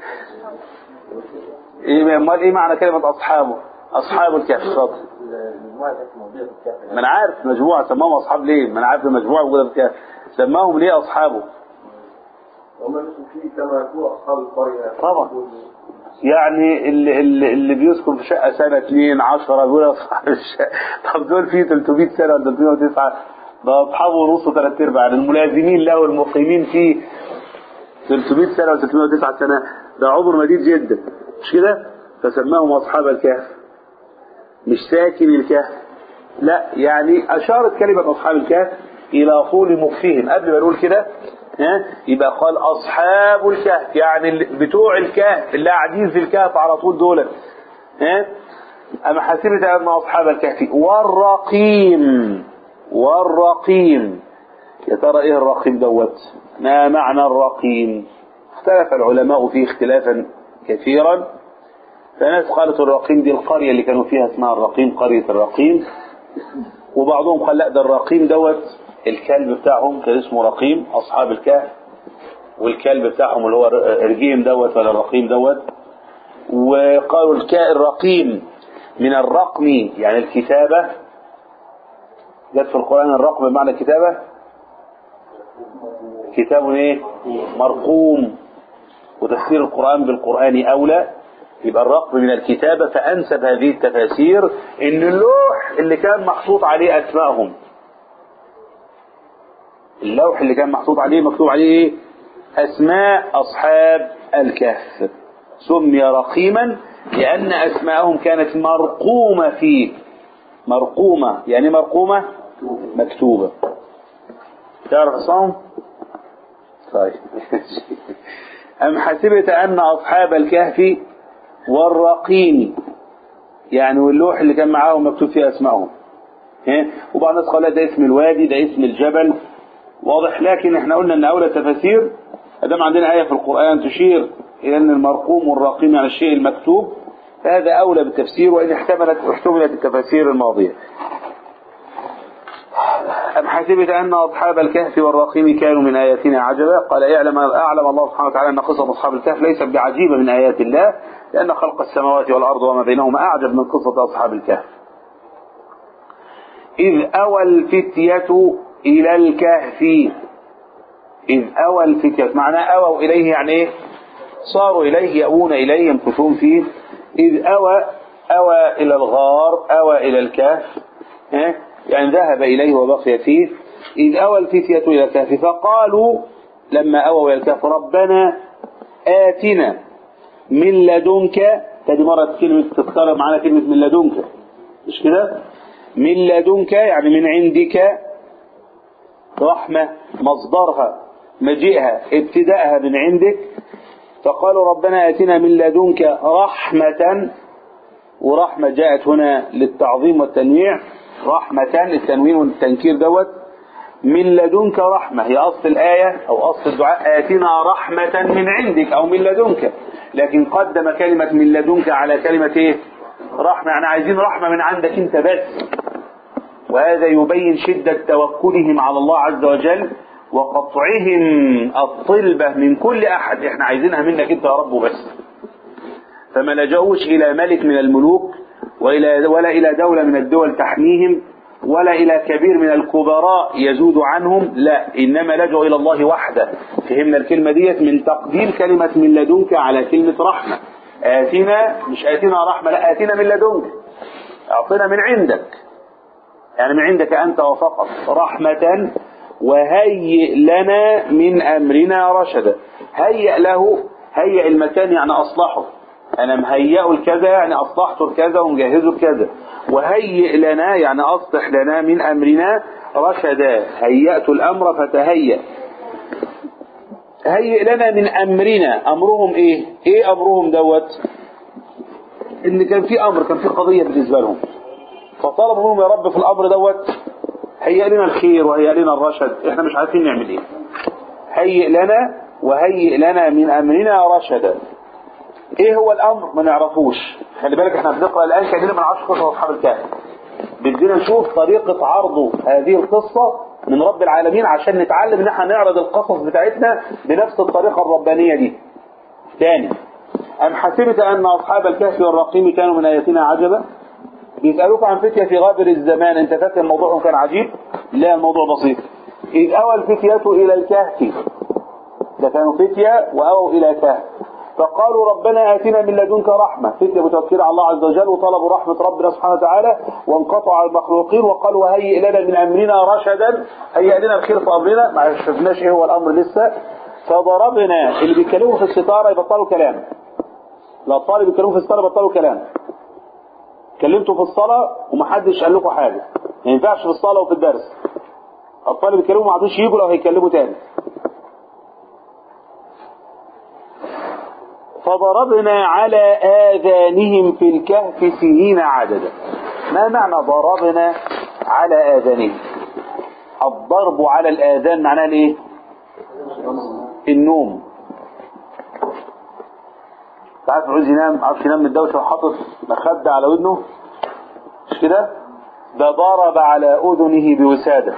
ايه امال ايه معنى كلمه اصحابه اصحاب الكهف اتفضل ما انا عارف مجموعه سماهم اصحاب ليه ما انا عارف المجموعه موجوده في الكهف سماهم ليه اصحابه هم فيه كما يكون أصحاب القرية طبعا يعني اللي, اللي, اللي بيسكن في شقة سنة اتنين عشرة دول أصحاب الشقة طب دول فيه 300 سنة ولا 309 ده أصحابه ونص وثلاث أرباع يعني الملازمين له والمقيمين فيه 300 سنة و 309 سنة ده عمر مديد جدا مش كده؟ فسماهم أصحاب الكهف مش ساكن الكهف لا يعني أشارت كلمة أصحاب الكهف إلى طول مكفهم قبل ما نقول كده ها يبقى قال أصحاب الكهف يعني اللي- بتوع الكهف اللي قاعدين في الكهف على طول دول ها أما حسبت أن أصحاب الكهف والرقيم والرقيم يا ترى إيه الرقيم دوت ما معنى الرقيم اختلف العلماء فيه اختلافا كثيرا فناس قالت الرقيم دي القرية اللي كانوا فيها اسمها الرقيم قرية الرقيم وبعضهم قال لا ده الرقيم دوت الكلب بتاعهم كان اسمه رقيم أصحاب الكهف والكلب بتاعهم اللي هو رجيم دوت ولا الرقيم دوت وقالوا الكاء الرقيم من الرقم يعني الكتابة جت في القرآن الرقم بمعنى الكتابة كتاب ايه مرقوم وتفسير القرآن بالقرآن أولى يبقى الرقم من الكتابة فأنسب هذه التفاسير إن اللوح اللي كان محطوط عليه أسمائهم اللوح اللي كان محطوط عليه مكتوب عليه إيه؟ أسماء أصحاب الكهف سمي رقيما لأن أسماءهم كانت مرقومة فيه مرقومة يعني مرقومة مكتوبة تعرف اسمهم طيب أم حسبت أن أصحاب الكهف والرقيم يعني واللوح اللي كان معاهم مكتوب فيه أسمائهم ها؟ وبعض الناس قال لا ده اسم الوادي ده اسم الجبل واضح لكن احنا قلنا ان اولى التفاسير ادام عندنا آية في القرآن تشير إلى أن المرقوم والرقيم على الشيء المكتوب فهذا أولى بالتفسير وإن احتملت احتملت التفاسير الماضية أم حسبت أن أصحاب الكهف والرقيم كانوا من آياتنا عجبا قال اعلم أعلم الله سبحانه وتعالى أن قصة أصحاب الكهف ليست بعجيبة من آيات الله لأن خلق السماوات والأرض وما بينهما أعجب من قصة أصحاب الكهف إذ أوى الفتية إلى الكهف إذ أوى الفتية معناه أووا إليه يعني إيه صاروا إليه يأوون إليه يمكثون فيه إذ أوى أوى إلى الغار أوى إلى الكهف ها؟ يعني ذهب إليه وبقي فيه إذ أوى الفتية إلى الكهف فقالوا لما أووا إلى الكهف ربنا آتنا من لدنك تدي مرة كلمة تتكرر معنا كلمة من لدنك مش كده من لدنك يعني من عندك رحمة مصدرها مجيئها ابتداءها من عندك فقالوا ربنا آتنا من لدنك رحمة ورحمة جاءت هنا للتعظيم والتنويع رحمة التنوين والتنكير دوت من لدنك رحمة هي أصل الآية أو أصل الدعاء آتنا رحمة من عندك أو من لدنك لكن قدم كلمة من لدنك على كلمة إيه رحمة يعني عايزين رحمة من عندك أنت بس وهذا يبين شدة توكلهم على الله عز وجل وقطعهم الطلبة من كل أحد احنا عايزينها منك انت يا رب بس فما لجأوش إلى ملك من الملوك وإلى ولا إلى دولة من الدول تحميهم ولا إلى كبير من الكبراء يزود عنهم لا إنما لجأوا إلى الله وحده فهمنا الكلمة ديت من تقديم كلمة من لدنك على كلمة رحمة آتنا مش آتنا رحمة لا آتنا من لدنك أعطنا من عندك يعني من عندك أنت وفقط رحمة وهيئ لنا من أمرنا رشدا هيئ له هيئ المكان يعني أصلحه أنا مهيئه الكذا يعني أصلحته الكذا ومجهزه الكذا وهيئ لنا يعني أصلح لنا من أمرنا رشدا هيأت الأمر فتهيأ هيئ لنا من أمرنا أمرهم إيه إيه أمرهم دوت إن كان في أمر كان في قضية بالنسبة لهم فطلبوا منهم يا رب في الأمر دوت هيئ لنا الخير وهيئ لنا الرشد احنا مش عارفين نعمل ايه هيئ لنا وهيئ لنا من امرنا رشدا ايه هو الامر ما نعرفوش خلي بالك احنا بنقرا الان كاننا ما نعرفش قصه اصحاب الكهف بدنا نشوف طريقه عرض هذه القصه من رب العالمين عشان نتعلم ان احنا نعرض القصص بتاعتنا بنفس الطريقه الربانيه دي ثاني ام حسبت ان اصحاب الكهف والرقيم كانوا من اياتنا عجبا بيسألوك عن فتية في غابر الزمان انت فاكر الموضوع كان عجيب لا الموضوع بسيط إذ أوى الفتية إلى الكهف ده كانوا فتية وأووا إلى كهف فقالوا ربنا آتنا من لدنك رحمة فتية متوكلة على الله عز وجل وطلبوا رحمة ربنا سبحانه وتعالى وانقطعوا على المخلوقين وقالوا هيئ لنا من أمرنا رشدا هيئ لنا الخير في أمرنا ما شفناش إيه هو الأمر لسه فضربنا اللي بيتكلموا في الستارة يبطلوا كلام الأطفال اللي بيتكلموا في الستارة يبطلوا كلام اتكلمتوا في الصلاة ومحدش قال لكم حاجة ما ينفعش في الصلاة وفي الدرس الأطفال اللي بيتكلموا ما عادوش يجوا لو هيتكلموا تاني فضربنا على آذانهم في الكهف سنين عددا ما معنى ضربنا على آذانهم الضرب على الآذان معناه الايه النوم ساعات عاوز ينام عارف ينام من الدوشه وحاطط مخده على ودنه مش كده ده ضرب على اذنه بوساده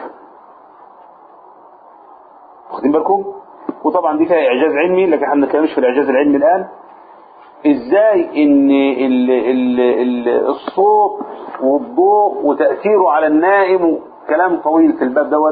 واخدين بالكم وطبعا دي فيها اعجاز علمي لكن احنا ما بنتكلمش في الاعجاز العلمي الان ازاي ان ال ال ال الصوت والضوء وتاثيره على النائم كلام طويل في الباب دوت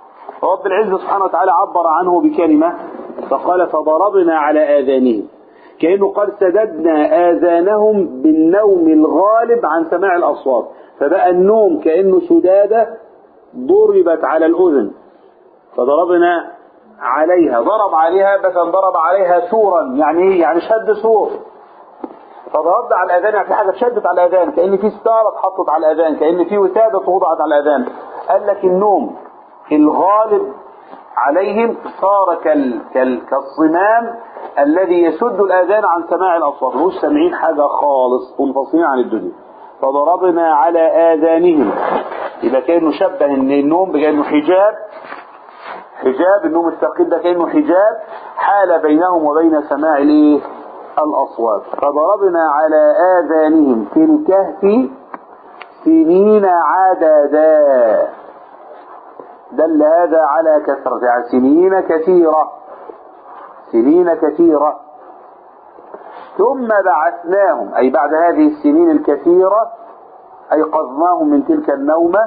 رب العزة سبحانه وتعالى عبر عنه بكلمة فقال فضربنا على آذانهم كأنه قال سددنا آذانهم بالنوم الغالب عن سماع الأصوات فبقى النوم كأنه سدادة ضربت على الأذن فضربنا عليها ضرب عليها مثلا ضرب عليها سورا يعني ايه يعني شد سور فضربنا على الاذان يعني في حاجه شدت على الاذان كان في ستاره اتحطت على الاذان كان في وساده وضعت على الاذان قال لك النوم الغالب عليهم صار كال كال كالصمام الذي يسد الاذان عن سماع الاصوات مش سامعين حاجه خالص منفصلين عن الدنيا فضربنا على اذانهم يبقى كانه شبه ان النوم بكانه حجاب حجاب النوم الثقيل ده كانه حجاب حال بينهم وبين سماع الايه الاصوات فضربنا على اذانهم في الكهف سنين عددا دل هذا على كثرة يعني سنين كثيرة سنين كثيرة ثم بعثناهم أي بعد هذه السنين الكثيرة أيقظناهم من تلك النومة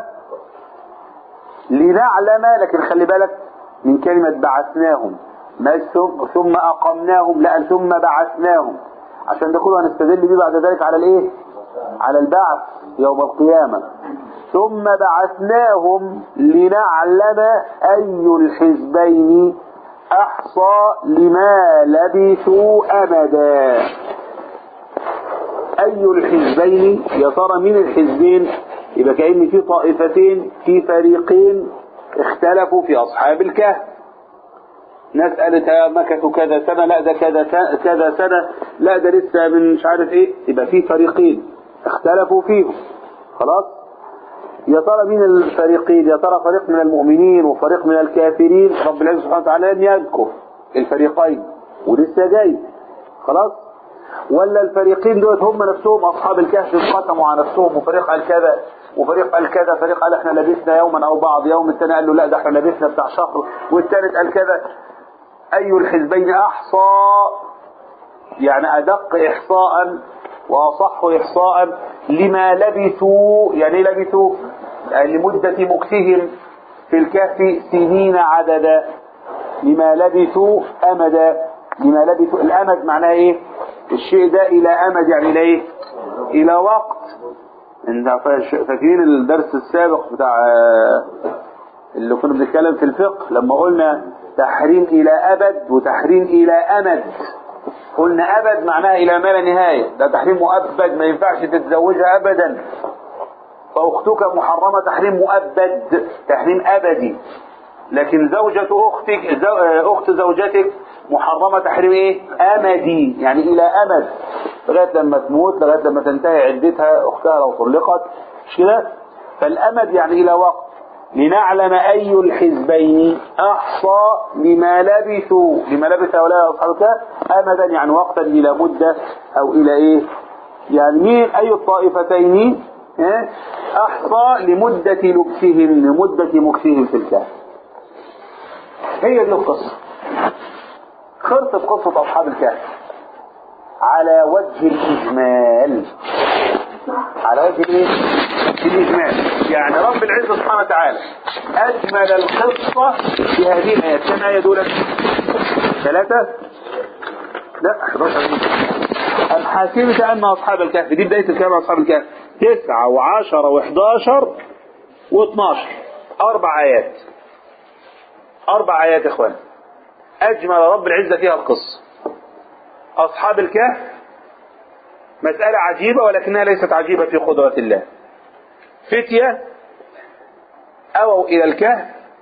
لنعلم لكن خلي بالك من كلمة بعثناهم ما ثم, ثم أقمناهم لا ثم بعثناهم عشان ده كله هنستدل بيه بعد ذلك على الايه على البعث يوم القيامة ثم بعثناهم لنعلم أي الحزبين أحصى لما لبثوا أمدا أي الحزبين يا ترى مين الحزبين يبقى كأن في طائفتين في فريقين اختلفوا في أصحاب الكهف ناس قالت مكثوا كذا سنة لا ده كذا كذا سنة لا ده لسه من مش عارف ايه يبقى في فريقين اختلفوا فيهم خلاص يا ترى مين الفريقين يا ترى فريق من المؤمنين وفريق من الكافرين رب العزة سبحانه وتعالى لم يذكر الفريقين ولسه جاي خلاص ولا الفريقين دول هم نفسهم اصحاب الكهف انقسموا على نفسهم وفريق قال كذا وفريق قال كذا فريق قال احنا لبثنا يوما او بعض يوم الثاني قال له لا ده احنا لبثنا بتاع شهر والثالث قال كذا اي الحزبين احصى يعني ادق احصاء واصح احصاء لما لبثوا يعني لبثوا يعني لمدة مكثهم في الكهف سنين عددا لما لبثوا امدا لما لبثوا الامد معناه ايه الشيء ده الى امد يعني الى ايه الى وقت انت فاكرين الدرس السابق بتاع اللي كنا بنتكلم في الفقه لما قلنا تحريم الى ابد وتحريم الى امد قلنا ابد معناها الى ما لا نهايه ده تحريم مؤبد ما ينفعش تتزوجها ابدا فاختك محرمه تحريم مؤبد تحريم ابدي لكن زوجة اختك زو... اخت زوجتك محرمة تحريم ايه امدي يعني الى امد لغاية لما تموت لغاية لما تنتهي عدتها اختها لو طلقت مش كده فالامد يعني الى وقت لنعلم اي الحزبين احصى لما لبثوا لما لبث هؤلاء اصحاب الكهف امدا يعني وقتا الى مدة او الى ايه يعني مين اي الطائفتين اه؟ احصى لمدة لبسهم لمدة مكثهم في الكهف هي دي القصة خلصت قصة أصحاب الكهف على وجه الإجمال على وجه الايه؟ الإجمال يعني رب العزة سبحانه وتعالى أجمل القصة في هذه الآيات كم آية دولت؟ ثلاثة؟ لا 11 أم حسبت أن أصحاب الكهف دي بداية الكلام عن أصحاب الكهف تسعة وعشرة وحداشر واثناشر أربع آيات أربع آيات يا إخوان أجمل رب العزة فيها القصة أصحاب الكهف مسألة عجيبة ولكنها ليست عجيبة في قدرة الله فتية أووا إلى الكهف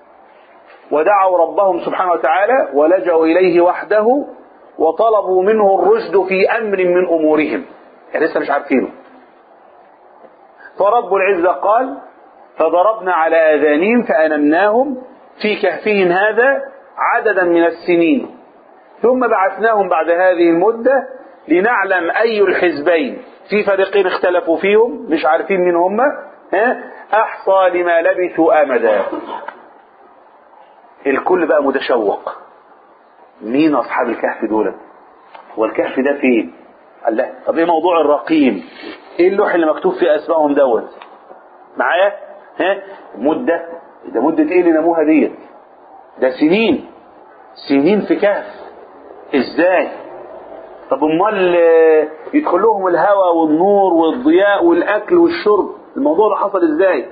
ودعوا ربهم سبحانه وتعالى ولجأوا إليه وحده وطلبوا منه الرشد في أمر من أمورهم يعني لسه مش عارفينه فرب العزة قال فضربنا على آذانهم فأنمناهم في كهفهم هذا عددا من السنين ثم بعثناهم بعد هذه المدة لنعلم أي الحزبين في فريقين اختلفوا فيهم مش عارفين مين هم ها أحصى لما لبثوا أمدا الكل بقى متشوق مين أصحاب الكهف دول هو الكهف ده فين قال لا طب ايه موضوع الرقيم ايه اللوح اللي مكتوب فيه اسمائهم دوت معايا ها مدة ده مدة ايه اللي ناموها ديت ده سنين سنين في كهف ازاي طب امال آه، يدخل لهم الهواء والنور والضياء والاكل والشرب الموضوع ده حصل ازاي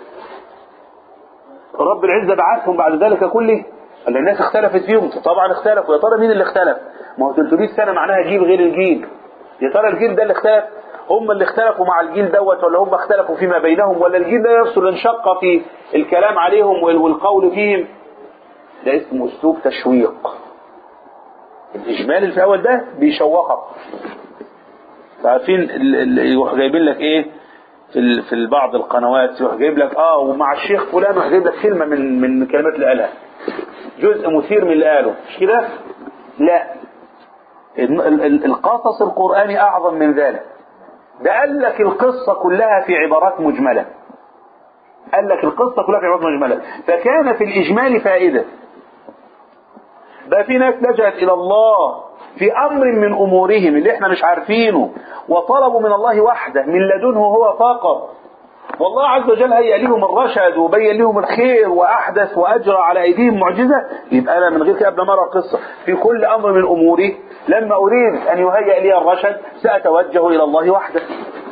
رب العزه بعثهم بعد ذلك كله قال الناس اختلفت فيهم طبعا اختلفوا يا ترى مين اللي اختلف ما هو 300 سنه معناها جيل غير الجيل يا ترى الجيل ده اللي اختلف هم اللي اختلفوا مع الجيل دوت ولا هم اختلفوا فيما بينهم ولا الجيل ده نفسه اللي انشق في الكلام عليهم وال- والقول فيهم ده اسمه اسلوب تشويق الاجمال اللي في الاول ده بيشوقك عارفين ال- ال- يروح جايبين لك ايه في ال- في بعض القنوات يروح جايب لك اه ومع الشيخ فلان يروح جايب لك كلمه من من الكلمات اللي قالها جزء مثير من اللي قاله مش كده لا ال- ال- ال- القصص القرآني أعظم من ذلك ده قال لك القصة كلها في عبارات مجملة قال لك القصة كلها في عبارات مجملة فكان في الإجمال فائدة بقى في ناس لجأت إلى الله في أمر من أمورهم اللي احنا مش عارفينه وطلبوا من الله وحده من لدنه هو فقط والله عز وجل هيأ لهم الرشد وبين لهم الخير وأحدث وأجرى على أيديهم معجزة يبقى أنا من غير كده قبل ما أرى القصة في كل أمر من أموري لما أريد أن يهيأ لي الرشد سأتوجه إلى الله وحده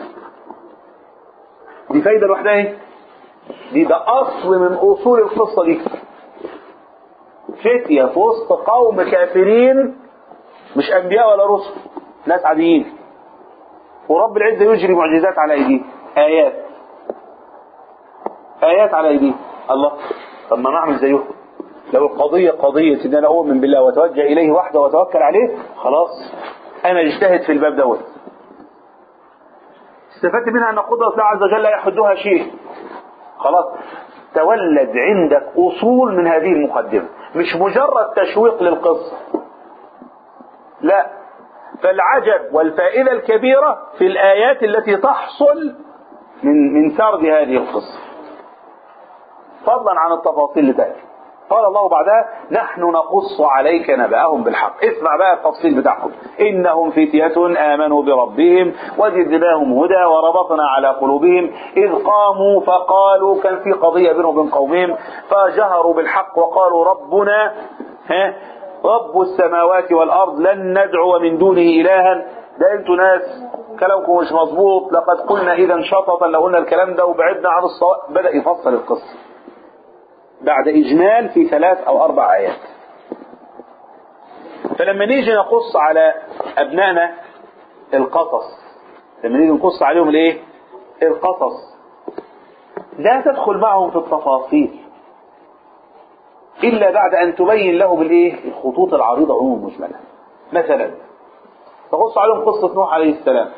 دي فايدة لوحدها ايه؟ دي ده أصل من أصول القصة دي فتية في وسط قوم كافرين مش أنبياء ولا رسل ناس عاديين ورب العزة يجري معجزات على أيديهم آيات آيات على أيديهم الله طب ما نعمل زيهم لو القضية قضية إن أنا أؤمن بالله وأتوجه إليه وحده وأتوكل عليه خلاص أنا اجتهد في الباب دوت استفدت منها أن قدرة الله عز وجل لا يحدها شيء خلاص تولد عندك أصول من هذه المقدمة مش مجرد تشويق للقصة لا فالعجب والفائدة الكبيرة في الآيات التي تحصل من من سرد هذه القصة فضلا عن التفاصيل اللي تأتي قال الله بعدها نحن نقص عليك نبأهم بالحق اسمع بقى التفصيل بتاعهم إنهم فتية آمنوا بربهم وزدناهم هدى وربطنا على قلوبهم إذ قاموا فقالوا كان في قضية بينهم وبين قومهم فجهروا بالحق وقالوا ربنا ها رب السماوات والأرض لن ندعو من دونه إلها ده انتوا ناس كلامكم مش مظبوط لقد قلنا إذا شططا لو قلنا الكلام ده وبعدنا عن الصواب بدأ يفصل القصة بعد إجمال في ثلاث أو أربع آيات فلما نيجي نقص على أبنائنا القصص لما نيجي نقص عليهم الإيه؟ القصص لا تدخل معهم في التفاصيل إلا بعد أن تبين لهم الإيه؟ الخطوط العريضة عموما مجملة مثلا تقص عليهم قصة نوح عليه السلام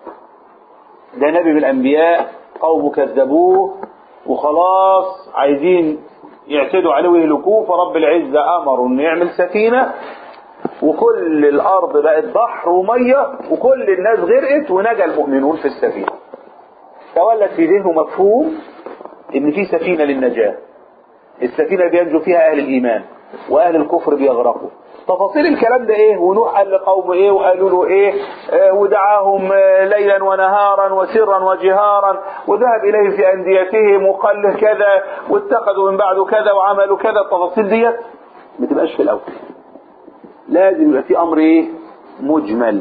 ده نبي من الأنبياء قومه كذبوه وخلاص عايزين يعتدوا عليه ويهلكوه فرب العزة أمر إنه يعمل سفينة وكل الأرض بقت بحر ومية وكل الناس غرقت ونجا المؤمنون في السفينة تولد في ذهنه مفهوم إن في سفينة للنجاة السفينة بينجو فيها أهل الإيمان وأهل الكفر بيغرقوا تفاصيل الكلام ده ايه ونوح قال لقومه ايه وقالوا له ايه آه ودعاهم آه ليلا ونهارا وسرا وجهارا وذهب اليهم في انديتهم وقال له كذا واتخذوا من بعده كذا وعملوا كذا التفاصيل ديت ما تبقاش في الاول لازم يبقى في امر ايه مجمل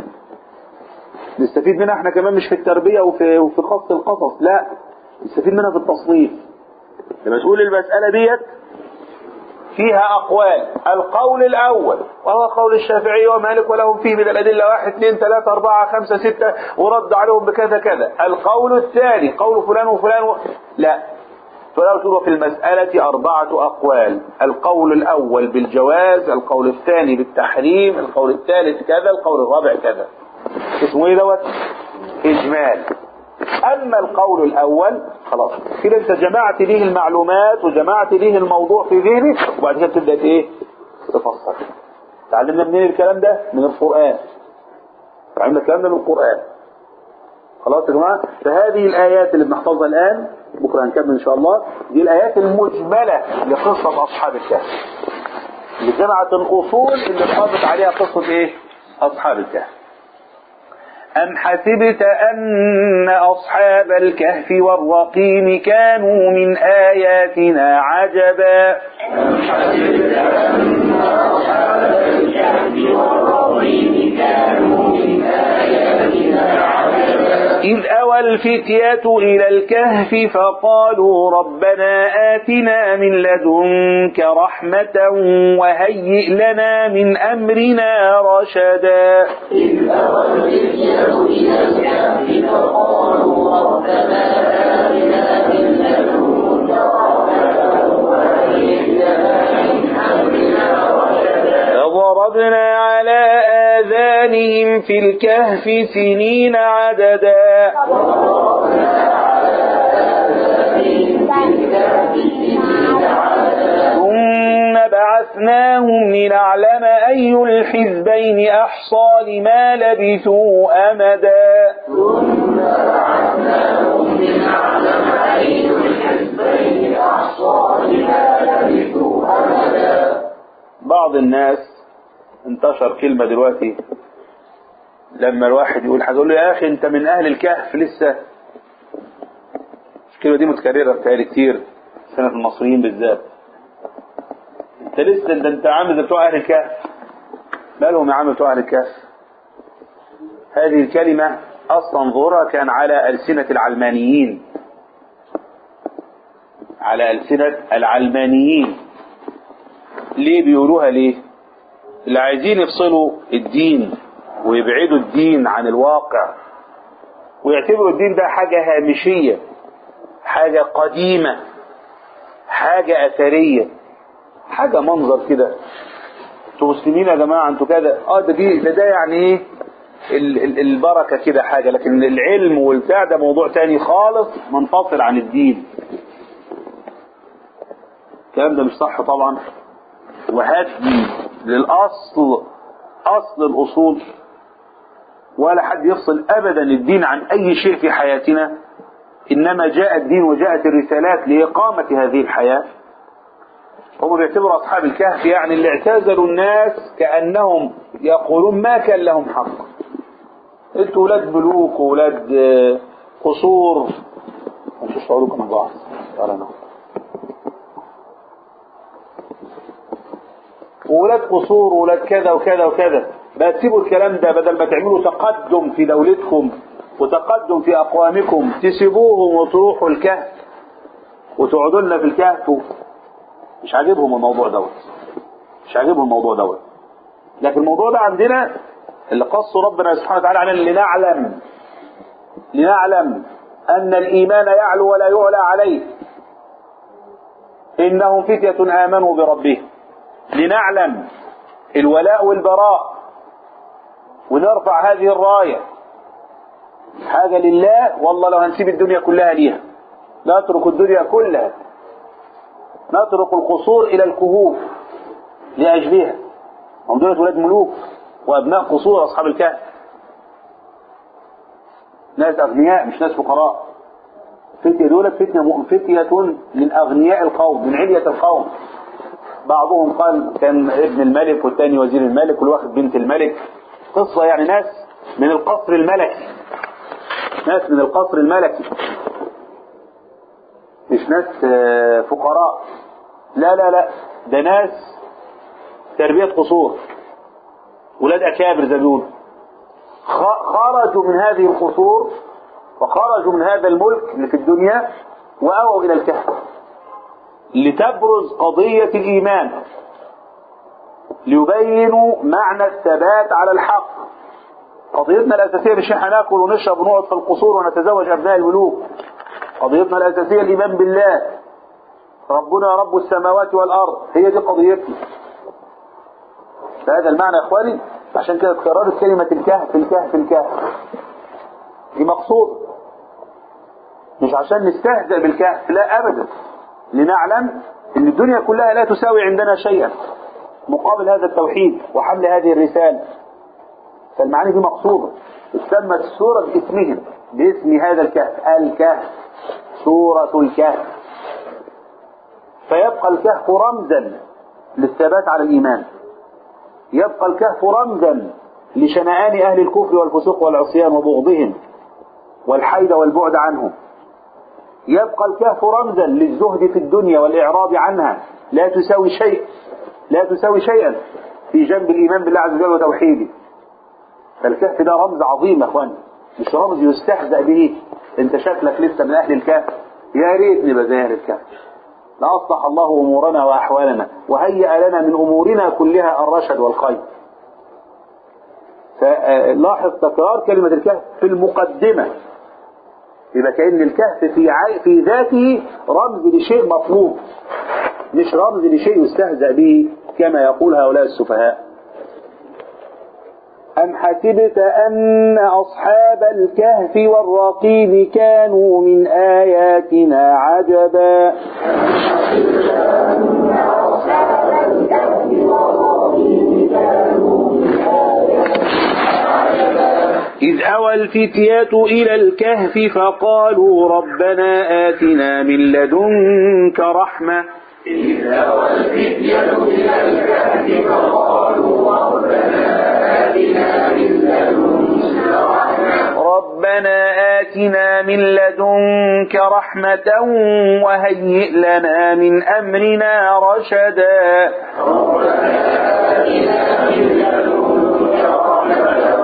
نستفيد منها احنا كمان مش في التربيه وفي وفي قص القصص لا نستفيد منها في التصنيف لما تقول المساله ديت فيها أقوال القول الأول وهو قول الشافعي ومالك ولهم فيه من الأدلة واحد اثنين ثلاثة أربعة خمسة ستة ورد عليهم بكذا كذا القول الثاني قول فلان وفلان و... لا فلا تقول في المسألة أربعة أقوال القول الأول بالجواز القول الثاني بالتحريم القول الثالث كذا القول الرابع كذا اسمه ايه دوت إجمال أما القول الأول خلاص كده أنت جمعت ليه المعلومات وجمعت ليه الموضوع في ذهنك وبعد كده تبدأ إيه؟ تفسر تعلمنا منين الكلام ده؟ من القرآن تعلمنا الكلام ده من القرآن خلاص يا جماعة فهذه الآيات اللي بنحفظها الآن بكرة هنكمل إن شاء الله دي الآيات المجملة لقصة أصحاب الكهف اللي جمعت الأصول اللي اتفقت عليها قصة إيه؟ أصحاب الكهف أم حسبت أن أصحاب الكهف والرقيم كانوا من آياتنا عجبا أم حسبت أن أصحاب الكهف والرقيم كانوا من إذ أوى الفتية إلى الكهف فقالوا ربنا آتنا من لدنك رحمة وهيئ لنا من أمرنا رشدا فضربنا على آذانهم في الكهف سنين عددا ثم بعثناهم لنعلم أي الحزبين أحصى لما لبثوا أمدا بعض الناس انتشر كلمة دلوقتي لما الواحد يقول هتقول له يا أخي أنت من أهل الكهف لسه الكلمة دي متكررة بتهيألي كتير سنة المصريين بالذات أنت لسه ده أنت عامل زي بتوع أهل الكهف مالهم يا عم بتوع أهل الكهف هذه الكلمة أصلا ظهورها كان على ألسنة العلمانيين على ألسنة العلمانيين ليه بيقولوها ليه اللي عايزين يفصلوا الدين ويبعدوا الدين عن الواقع ويعتبروا الدين ده حاجة هامشية حاجة قديمة حاجة أثرية حاجة منظر كده انتوا مسلمين يا جماعة انتوا كده اه ده دي ده, ده يعني ايه ال- ال- البركة كده حاجة لكن العلم والبتاع ده موضوع تاني خالص منفصل عن الدين الكلام ده مش صح طبعا وهدي للأصل أصل الأصول ولا حد يفصل أبدا الدين عن أي شيء في حياتنا إنما جاء الدين وجاءت الرسالات لإقامة هذه الحياة هم بيعتبروا أصحاب الكهف يعني اللي اعتزلوا الناس كأنهم يقولون ما كان لهم حق انتوا ولاد ملوك وولاد آه، قصور مش شعوركم من بعض تعالى نعم. وولاد قصور وولاد كذا وكذا وكذا ما تسيبوا الكلام ده بدل ما تعملوا تقدم في دولتكم وتقدم في أقوامكم تسيبوهم وتروحوا الكهف وتقعدوا لنا في الكهف مش عاجبهم الموضوع دوت مش عاجبهم الموضوع دوت لكن الموضوع ده عندنا اللي قصه ربنا سبحانه وتعالى علينا لنعلم لنعلم أن الإيمان يعلو ولا يعلى عليه إنهم فتية آمنوا بربهم لنعلم الولاء والبراء ونرفع هذه الراية حاجة لله والله لو هنسيب الدنيا كلها ليها نترك الدنيا كلها نترك القصور إلى الكهوف لأجلها هم دولة ولاد ملوك وأبناء قصور أصحاب الكهف ناس أغنياء مش ناس فقراء فتية دولة فتية فتية من أغنياء القوم من علية القوم بعضهم قال كان ابن الملك والثاني وزير الملك والواخد بنت الملك قصة يعني ناس من القصر الملكي ناس من القصر الملكي مش ناس آه، فقراء لا لا لا ده ناس تربية قصور ولاد أكابر زي ما بيقولوا خ- خرجوا من هذه القصور وخرجوا من هذا الملك اللي في الدنيا وأووا إلى الكهف لتبرز قضية الإيمان ليبينوا معنى الثبات على الحق قضيتنا الأساسية مش احنا ناكل ونشرب ونقعد في القصور ونتزوج أبناء الملوك قضيتنا الأساسية الإيمان بالله ربنا رب السماوات والأرض هي دي قضيتنا بهذا المعنى يا إخواني عشان كده اتكررت كلمة الكهف الكهف الكهف دي مقصود مش عشان نستهزأ بالكهف لا أبدا لنعلم ان الدنيا كلها لا تساوي عندنا شيئا مقابل هذا التوحيد وحمل هذه الرسالة فالمعاني دي مقصودة سمت السورة باسمهم باسم هذا الكهف الكهف سورة الكهف فيبقى الكهف رمزا للثبات على الإيمان يبقى الكهف رمزا لشنآن أهل الكفر والفسوق والعصيان وبغضهم والحيد والبعد عنهم يبقى الكهف رمزا للزهد في الدنيا والإعراض عنها لا تساوي شيء لا تساوي شيئا في جنب الإيمان بالله عز وجل وتوحيده فالكهف ده رمز عظيم يا اخوان مش رمز يستهزأ به انت شكلك لسه من اهل الكهف يا ريت نبقى زي اهل الكهف لأصلح الله أمورنا وأحوالنا وهيأ لنا من أمورنا كلها الرشد والخير فلاحظ تكرار كلمة الكهف في المقدمة يبقى كأن الكهف في عي... في ذاته رمز لشيء مطلوب مش رمز لشيء يستهزأ به كما يقول هؤلاء السفهاء أم حسبت أن أصحاب الكهف والرقيم كانوا من آياتنا عجبا إذ أوى الفتية إلى الكهف فقالوا ربنا آتنا من لدنك رحمة إذ أوى الفتية إلى الكهف فقالوا ربنا آتنا من لدنك رحمة ربنا آتنا من لدنك رحمة وهيئ لنا من أمرنا رشدا ربنا آتنا من لدنك رحمة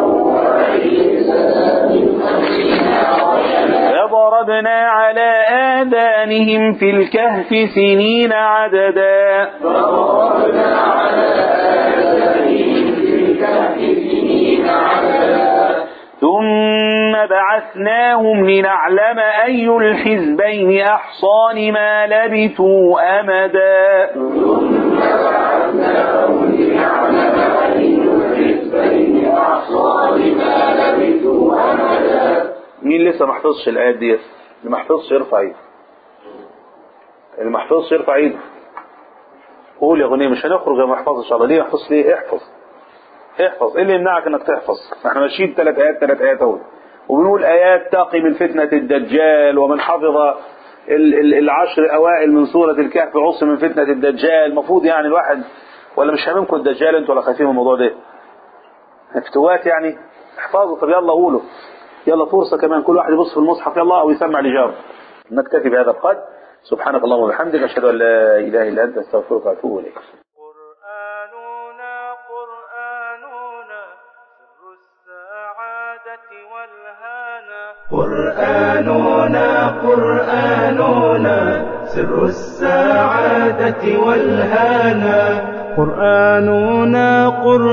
فضربنا على آذانهم في الكهف سنين عددا فضربنا على آذانهم في الكهف سنين عددا ثم بعثناهم لنعلم أي الحزبين أحصى لما لبثوا أمدا ثم بعثناهم لنعلم أي الحزبين أحصى لما لبثوا أمدا مين لسه ما حفظش الآيات ديت اللي ما حفظش يرفع ايده اللي ما حفظش يرفع ايده قول يا غنية مش هنخرج يا محفظ ان شاء الله ليه احفظ ليه احفظ احفظ ايه اللي يمنعك انك تحفظ احنا ماشيين ثلاث ايات ثلاث ايات اهو وبنقول ايات تقي من فتنة الدجال ومن حفظ ال- ال- العشر اوائل من سورة الكهف عصم من فتنة الدجال المفروض يعني الواحد ولا مش هاممكم الدجال انتوا ولا خايفين من الموضوع ده افتوات يعني احفظوا طب يلا قولوا يلا فرصة كمان كل واحد يبص في المصحف يلا أو يسمع لجاره نكتفي بهذا القدر سبحانك اللهم وبحمدك أشهد أن لا إله إلا أنت أستغفرك وأتوب إليك قرآننا قرآننا سر السعادة والهانا قرآننا قرآننا سر السعادة والهانا قرآننا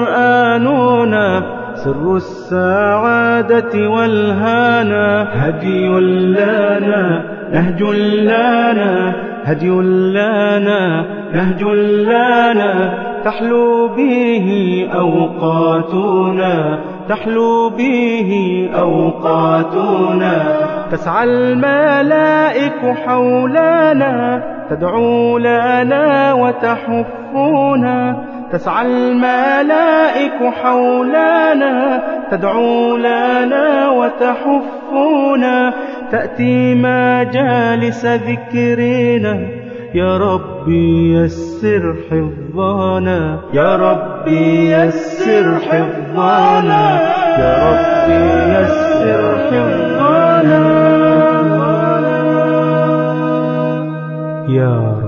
قرآننا سر السعادة والهانا هدي لنا نهج لنا هدي لنا نهج لنا تحلو به أوقاتنا تحلو به أوقاتنا تسعى الملائك حولنا تدعو لنا وتحفنا تسعى الملائك حولنا تدعو لنا وتحفنا تأتي مجالس ذكرنا يا ربي يسر حفظنا يا ربي يسر حفظنا يا ربي يسر حفظنا يا رب